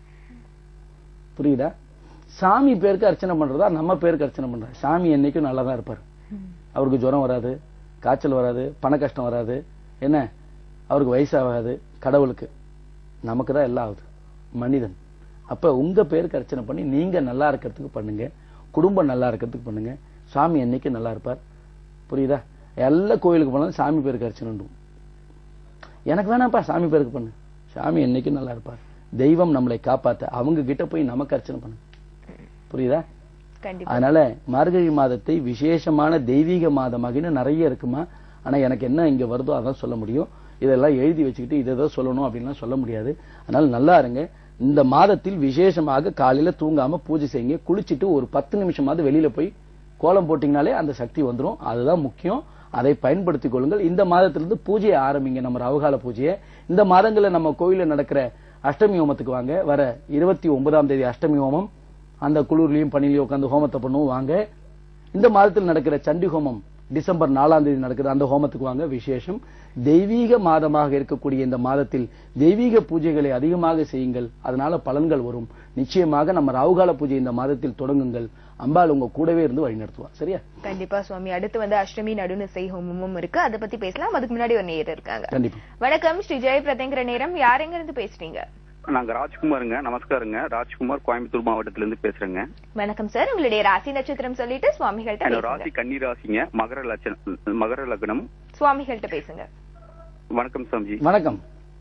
புரியுதா சாமி பேருக்கு அர்ச்சனை பண்றதா நம்ம பேருக்கு அர்ச்சனை பண்றா சாமி என்னைக்கும் நல்லா தான் இருப்பாரு அவருக்கு ஜுரம் வராது காய்ச்சல் வராது பண கஷ்டம் வராது என்ன அவருக்கு வயசாகாது கடவுளுக்கு நமக்கு தான் எல்லாம் ஆகுது மனிதன் அப்ப உங்க பேருக்கு அர்ச்சனை பண்ணி நீங்க நல்லா இருக்கிறதுக்கு பண்ணுங்க குடும்பம் நல்லா இருக்கிறதுக்கு பண்ணுங்க சாமி என்னைக்கு நல்லா இருப்பார் புரியுதா எல்லா கோயிலுக்கு போனாலும் சாமி பேருக்கு அர்ச்சனை உண்டு. எனக்கு வேணாம்ப்பா சாமி பேருக்கு பண்ணு சாமி என்னைக்கு நல்லா இருப்பார் தெய்வம் நம்மளை காப்பாத்த அவங்க கிட்ட போய் நமக்கு அர்ச்சனை பண்ணு புரியுதா கண்டிப்பா அதனால மார்கழி மாதத்தை விசேஷமான தெய்வீக மாதமாக இன்னும் நிறைய இருக்குமா ஆனா எனக்கு என்ன இங்க வருதோ அதான் சொல்ல முடியும் இதெல்லாம் எழுதி வச்சுக்கிட்டு இதை தான் சொல்லணும் அப்படின்லாம் சொல்ல முடியாது அதனால நல்லா இருங்க இந்த மாதத்தில் விசேஷமாக காலையில தூங்காம பூஜை செய்யுங்க குளிச்சிட்டு ஒரு பத்து நிமிஷமாவது வெளியில போய் கோலம் போட்டீங்கனாலே அந்த சக்தி வந்துரும் அதுதான் முக்கியம் அதை பயன்படுத்திக் கொள்ளுங்கள் இந்த மாதத்திலிருந்து பூஜையை ஆரம்பிங்க நம்ம ரவகால பூஜையை இந்த மாதங்களில் நம்ம கோயிலில் நடக்கிற அஷ்டமி ஹோமத்துக்கு வாங்க வர இருபத்தி ஒன்பதாம் தேதி அஷ்டமி ஹோமம் அந்த குளிர்லயும் பனிலையும் உட்காந்து ஹோமத்தை பண்ணுவோம் வாங்க இந்த மாதத்தில் நடக்கிற சண்டி ஹோமம் டிசம்பர் நாலாம் தேதி நடக்குது அந்த ஹோமத்துக்கு வாங்க விசேஷம் தெய்வீக மாதமாக இருக்கக்கூடிய இந்த மாதத்தில் தெய்வீக பூஜைகளை அதிகமாக செய்யுங்கள் அதனால பலன்கள் வரும் நிச்சயமாக நம்ம ராகுகால பூஜை இந்த மாதத்தில் தொடங்குங்கள் அம்பாள் உங்க கூடவே இருந்து வழிநடத்துவா சரியா கண்டிப்பா சுவாமி அடுத்து வந்து அஷ்டமி நடுநிசை ஹோமமும் இருக்கு அதை பத்தி பேசலாம் அதுக்கு முன்னாடி ஒரு நேயர் இருக்காங்க கண்டிப்பா வணக்கம் ஸ்ரீ ஜெய பிரதங்கிற நேரம் யார் எங்க இருந்து பேசுறீங்க நாங்க ராஜ்குமாருங்க நமஸ்காரங்க ராஜ்குமார் கோயம்புத்தூர் மாவட்டத்துல இருந்து பேசுறேங்க வணக்கம் சார் உங்களுடைய ராசி நட்சத்திரம் சொல்லிட்டு சுவாமிகள்ட்ட என்னோட பேசுங்க ராசி கன்னி ராசிங்க மகர லட்சணம் மகர லக்னம் சுவாமிகள்ட்ட பேசுங்க வணக்கம் சாமிஜி வணக்கம்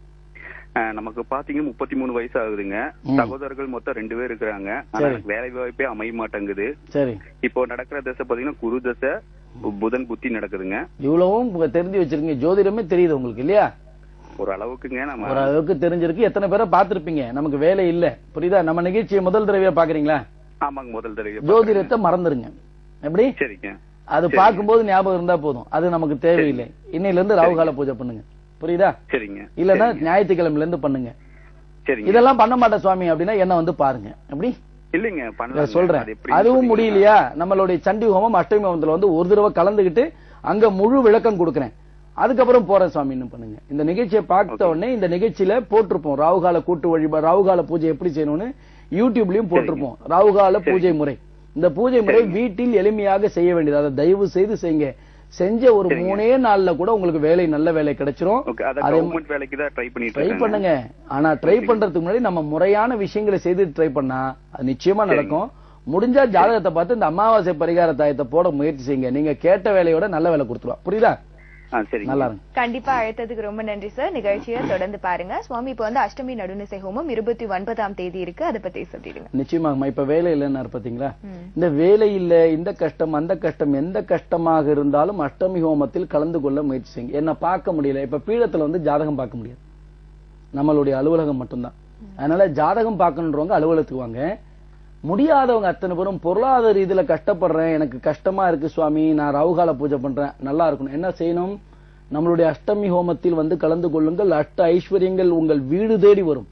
அஹ், நமக்கு பாத்தீங்க முப்பத்தி மூணு வயசு ஆகுதுங்க ம். சகோதரர்கள் மொத்தம் ரெண்டு பேர் இருக்கிறாங்க ஆனா சரி. எனக்கு வேலை வாய்ப்பே அமைய மாட்டேங்குது சரி இப்போ நடக்கிற தசை பாத்தீங்கன்னா குரு தசை புதன் புத்தி நடக்குதுங்க இவ்வளவும் உங்க தெரிஞ்சு வச்சிருக்கீங்க ஜோதிடமே தெரியுது உங்களுக்கு இல்லையா ஒரு அளவுக்குங்க நம்ம ஒரு அளவுக்கு தெரிஞ்சிருக்கு எத்தனை பேரை பார்த்திருப்பீங்க நமக்கு வேலை இல்ல புரியுதா நம்ம நிகழ்ச்சியை முதல் தடவையா பாக்குறீங்களா ஆமாங்க முதல் தடவை ஜோதிடத்தை மறந்துருங்க எப்படி சரிங்க அது பார்க்கும்போது ஞாபகம் இருந்தா போதும் அது நமக்கு தேவையில்லை இன்னையில இருந்து ராகுகால பூஜை பண்ணுங்க புரியுதா சரிங்க இல்லன்னா ஞாயிற்றுக்கிழமையில இருந்து பண்ணுங்க சரிங்க இதெல்லாம் பண்ண மாட்டேன் சுவாமி அப்படின்னா என்ன வந்து பாருங்க எப்படி இல்லைங்க இதை பண்ணல சொல்றேன் அதுவும் முடியலையா நம்மளுடைய சண்டி ஹோமம் அஷ்டமி ஹோமத்துல வந்து ஒரு தடவை கலந்துகிட்டு அங்க முழு விளக்கம் கொடுக்கறேன் அதுக்கப்புறம் போறேன் சுவாமின்னு பண்ணுங்க இந்த நிகழ்ச்சியை பார்த்த உடனே இந்த நிகழ்ச்சியில போட்டிருப்போம் ராகுகால கூட்டு வழிபாடு ராகுகால பூஜை எப்படி செய்யணும்னு யூடியூப்லயும் போட்டிருப்போம் ராகுகால பூஜை முறை இந்த பூஜை முறை வீட்டில் எளிமையாக செய்ய வேண்டியது அதை தயவு செய்து செய்யுங்க செஞ்ச ஒரு மூணே நாள்ல கூட உங்களுக்கு வேலை நல்ல வேலை கிடைச்சிரும் ஓகே அத அதே கவர்மெண்ட் வேலைக்கு தான் ட்ரை பண்ணிட்டு ட்ரை இருக்கேன் பண்ணுங்க ஆனா ட்ரை பண்றதுக்கு முன்னாடி நம்ம முறையான விஷயங்களை செய்து ட்ரை பண்ணா அது நிச்சயமா நடக்கும் முடிஞ்சா ஜாதகத்தை பார்த்து இந்த அமாவாசை பரிகார தாயத்தை போட முயற்சி செய்யுங்க நீங்க கேட்ட வேலையோட நல்ல வேலை கொடுத்துருவா புரியுதா ஆ சரிங்க நல்லா இருங்க கண்டிப்பா அழைத்ததுக்கு ரொம்ப நன்றி சார் நிகழ்ச்சியை தொடர்ந்து பாருங்க சுவாமி இப்ப வந்து அஷ்டமி நடுநிசை ஹோமம் இருபத்தி ஒன்பதாம் தேதி இருக்கு அதை பத்தி சொல்லிடுங்க நிச்சயமாகமா இப்ப வேலை இல்லைன்னு பாத்தீங்களா ம். இந்த வேலை இல்ல இந்த கஷ்டம் அந்த கஷ்டம் எந்த கஷ்டமாக இருந்தாலும் அஷ்டமி ஹோமத்தில் கலந்து கொள்ள முயற்சி செய்யுங்க என்ன பார்க்க முடியல இப்ப பீடத்துல வந்து ஜாதகம் பார்க்க முடியாது நம்மளுடைய அலுவலகம் மட்டும்தான் அதனால ஜாதகம் பார்க்கணுன்றவங்க அலுவலகத்துக்கு வாங்க முடியாதவங்க அத்தனை பேரும் பொருளாதார ரீதியில கஷ்டப்படுறேன் எனக்கு கஷ்டமா இருக்கு சுவாமி நான் ராகுகால பூஜை பண்றேன் நல்லா இருக்கணும் என்ன செய்யணும் நம்மளுடைய அஷ்டமி ஹோமத்தில் வந்து கலந்து கொள்ளுங்கள் அஷ்ட ஐஸ்வர்யங்கள் உங்கள் வீடு தேடி வரும்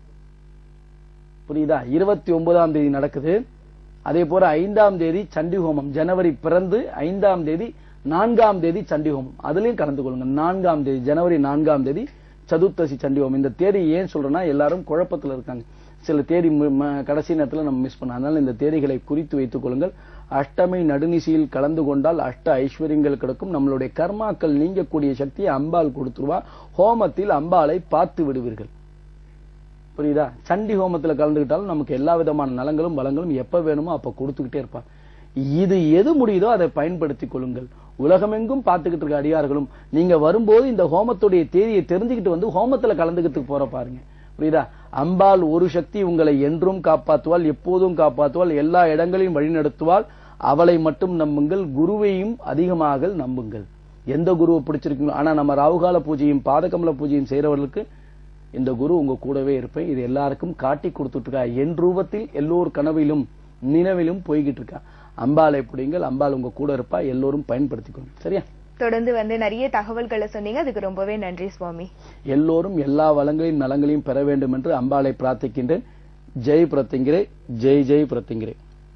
புரியுதா இருபத்தி ஒன்பதாம் தேதி நடக்குது அதே போல ஐந்தாம் தேதி சண்டி ஹோமம் ஜனவரி பிறந்து ஐந்தாம் தேதி நான்காம் தேதி சண்டி ஹோமம் அதுலயும் கலந்து கொள்ளுங்க நான்காம் தேதி ஜனவரி நான்காம் தேதி சதுர்த்தசி சண்டி ஹோமம் இந்த தேதி ஏன் சொல்றேன்னா எல்லாரும் குழப்பத்துல இருக்காங்க சில தேதி மு- ம- கடைசி நேரத்துல நம்ம மிஸ் பண்ண அதனால இந்த தேதிகளை குறித்து வைத்துக் கொள்ளுங்கள் அஷ்டமி நடுநிசையில் கலந்து கொண்டால் அஷ்ட ஐஸ்வர்யங்கள் கிடைக்கும் நம்மளுடைய கர்மாக்கள் நீங்கக்கூடிய சக்தியை அம்பாள் கொடுத்துருவா ஹோமத்தில் அம்பாளை பார்த்து விடுவீர்கள் புரியுதா சண்டி ஹோமத்துல கலந்துக்கிட்டாலும் நமக்கு எல்லா விதமான நலங்களும் பலங்களும் எப்ப வேணுமோ அப்ப கொடுத்துக்கிட்டே இருப்பான் இது எது முடியுதோ அதை பயன்படுத்திக் கொள்ளுங்கள் உலகமெங்கும் பார்த்துக்கிட்டு இருக்க அடியார்களும் நீங்க வரும்போது இந்த ஹோமத்துடைய தேதியை தெரிஞ்சுக்கிட்டு வந்து ஹோமத்துல கலந்துக்கிறதுக்கு போற பாருங்க புரியுதா அம்பாள் ஒரு சக்தி உங்களை என்றும் காப்பாற்றுவாள் எப்போதும் காப்பாற்றுவாள் எல்லா இடங்களையும் வழிநடத்துவாள் அவளை மட்டும் நம்புங்கள் குருவையும் அதிகமாக நம்புங்கள் எந்த குருவை பிடிச்சிருக்கீங்களோ ஆனா நம்ம ராகுகால பூஜையும் பாதகமல பூஜையும் செய்யறவர்களுக்கு இந்த குரு உங்க கூடவே இருப்பேன் இது எல்லாருக்கும் காட்டி கொடுத்துட்டு இருக்கா என் ரூபத்தில் எல்லோர் கனவிலும் நினைவிலும் போய்கிட்டு இருக்கா அம்பாளை பிடிங்கள் அம்பாள் உங்க கூட இருப்பா எல்லோரும் பயன்படுத்திக்கணும் சரியா தொடர்ந்து வந்து நிறைய தகவல்களை சொன்னீங்க அதுக்கு ரொம்பவே நன்றி சுவாமி எல்லோரும் எல்லா வளங்களையும் நலங்களையும் பெற வேண்டும் என்று அம்பாளை பிரார்த்திக்கின்றேன் ஜெய் பிரத்திங்கிரே ஜெய் ஜெய் பிரத்திங்கிரே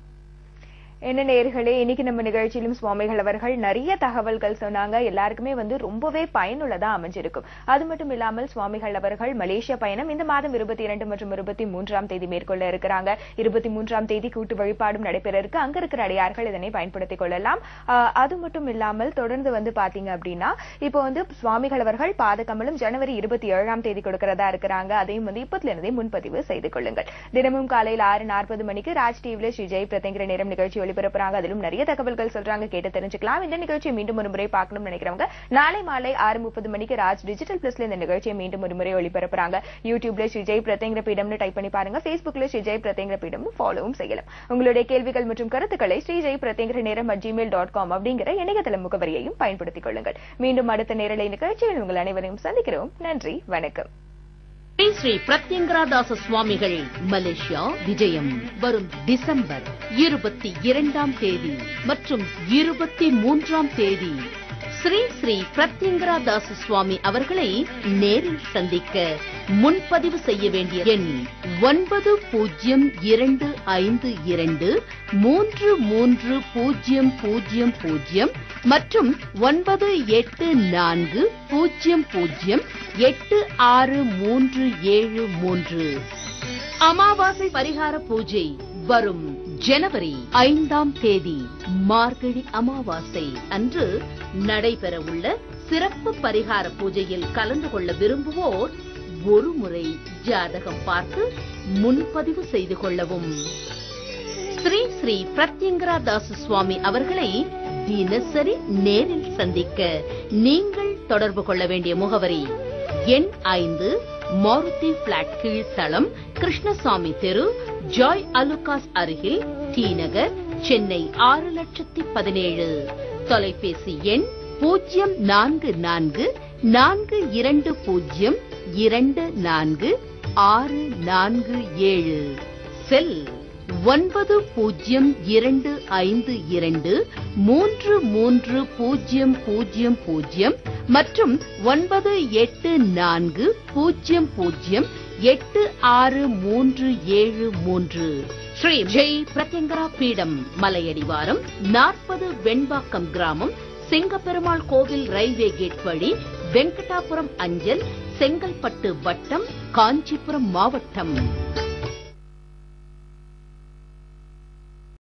என்ன நேர்களே இன்னைக்கு நம்ம நிகழ்ச்சியிலும் சுவாமிகள் அவர்கள் நிறைய தகவல்கள் சொன்னாங்க எல்லாருக்குமே வந்து ரொம்பவே பயனுள்ளதா அமைஞ்சிருக்கும் அது மட்டும் இல்லாமல் சுவாமிகள் அவர்கள் மலேசியா பயணம் இந்த மாதம் இருபத்தி இரண்டு மற்றும் இருபத்தி மூன்றாம் தேதி மேற்கொள்ள இருக்கிறாங்க இருபத்தி மூன்றாம் தேதி கூட்டு வழிபாடும் நடைபெற இருக்கு அங்க இருக்கிற அடியார்கள் இதனை பயன்படுத்திக் கொள்ளலாம் ஆஹ் அது மட்டும் இல்லாமல் தொடர்ந்து வந்து பாத்தீங்க அப்படின்னா இப்போ வந்து சுவாமிகள் அவர்கள் பாதகமலும் ஜனவரி இருபத்தி ஏழாம் தேதி கொடுக்கறதா இருக்கிறாங்க அதையும் வந்து இப்பத்துல இருந்தே முன்பதிவு செய்து கொள்ளுங்கள் தினமும் காலையில் ஆறு நாற்பது மணிக்கு ராஜ் டிவில ஸ்ரீ ஜெய் பிரதங்கிற நேரம் நிகழ்ச்சி ஒளிபரப்புறாங்க அதிலும் நிறைய தகவல்கள் சொல்றாங்க கேட்டு தெரிஞ்சுக்கலாம் இந்த நிகழ்ச்சியை மீண்டும் ஒரு முறை பார்க்கணும்னு நினைக்கிறவங்க நாளை மாலை ஆறு முப்பது மணிக்கு ராஜ் டிஜிட்டல் பிளஸ்ல இந்த நிகழ்ச்சியை மீண்டும் ஒரு முறை ஒளிபரப்புறாங்க யூடியூப்ல ஸ்ரீ ஜெய் பிரதங்கிற பீடம்னு டைப் பண்ணி பாருங்க Facebookல ஸ்ரீ ஜெய் பிரதங்கிற பீடம்னு ஃபாலோவும் செய்யலாம் உங்களுடைய கேள்விகள் மற்றும் கருத்துக்களை ஸ்ரீ ஜெய் பிரதங்கிற நேரம் ஜிமெயில் டாட் காம் அப்படிங்கிற இணையதள முகவரியையும் பயன்படுத்திக் கொள்ளுங்கள் மீண்டும் அடுத்த நேரலை நிகழ்ச்சியில் உங்கள் அனைவரையும் சந்திக்கிறோம் நன்றி வணக்கம் ஸ்ரீ ஸ்ரீ பிரத்யங்கராதாச சுவாமிகள் மலேசியா விஜயம் வரும் டிசம்பர் இருபத்தி இரண்டாம் தேதி மற்றும் இருபத்தி மூன்றாம் தேதி ஸ்ரீ ஸ்ரீ பிரத்யங்கரா தாச சுவாமி அவர்களை நேரில் சந்திக்க முன்பதிவு செய்ய வேண்டிய எண் ஒன்பது பூஜ்ஜியம் இரண்டு ஐந்து இரண்டு மூன்று மூன்று பூஜ்ஜியம் பூஜ்ஜியம் பூஜ்ஜியம் மற்றும் ஒன்பது எட்டு நான்கு பூஜ்ஜியம் பூஜ்ஜியம் எட்டு ஆறு மூன்று ஏழு மூன்று அமாவாசை பரிகார பூஜை வரும் ஜனவரி ஐந்தாம் தேதி மார்கழி அமாவாசை அன்று நடைபெறவுள்ள சிறப்பு பரிகார பூஜையில் கலந்து கொள்ள விரும்புவோர் ஒரு முறை ஜாதகம் பார்த்து முன்பதிவு செய்து கொள்ளவும் ஸ்ரீ ஸ்ரீ பிரத்யங்கரா தாச சுவாமி அவர்களை தினசரி நேரில் சந்திக்க நீங்கள் தொடர்பு கொள்ள வேண்டிய முகவரி எண் ஐந்து மாருதி பிளாட் கீழ்த்தளம் கிருஷ்ணசாமி தெரு ஜாய் அலுகாஸ் அருகில் டி நகர் சென்னை ஆறு லட்சத்தி பதினேழு தொலைபேசி எண் பூஜ்ஜியம் நான்கு நான்கு நான்கு இரண்டு பூஜ்ஜியம் இரண்டு நான்கு ஆறு நான்கு ஏழு செல் ஒன்பது பூஜ்ஜியம் இரண்டு ஐந்து இரண்டு மூன்று மூன்று பூஜ்ஜியம் பூஜ்ஜியம் பூஜ்ஜியம் மற்றும் ஒன்பது எட்டு நான்கு பூஜ்ஜியம் பூஜ்ஜியம் எட்டு ஆறு மூன்று ஏழு மூன்று ஸ்ரீ ஜெய் பிரத்யங்கரா பீடம் மலையடிவாரம் நாற்பது வெண்பாக்கம் கிராமம் சிங்கப்பெருமாள் கோவில் ரயில்வே கேட் வழி வெங்கடாபுரம் அஞ்சல் செங்கல்பட்டு வட்டம் காஞ்சிபுரம் மாவட்டம்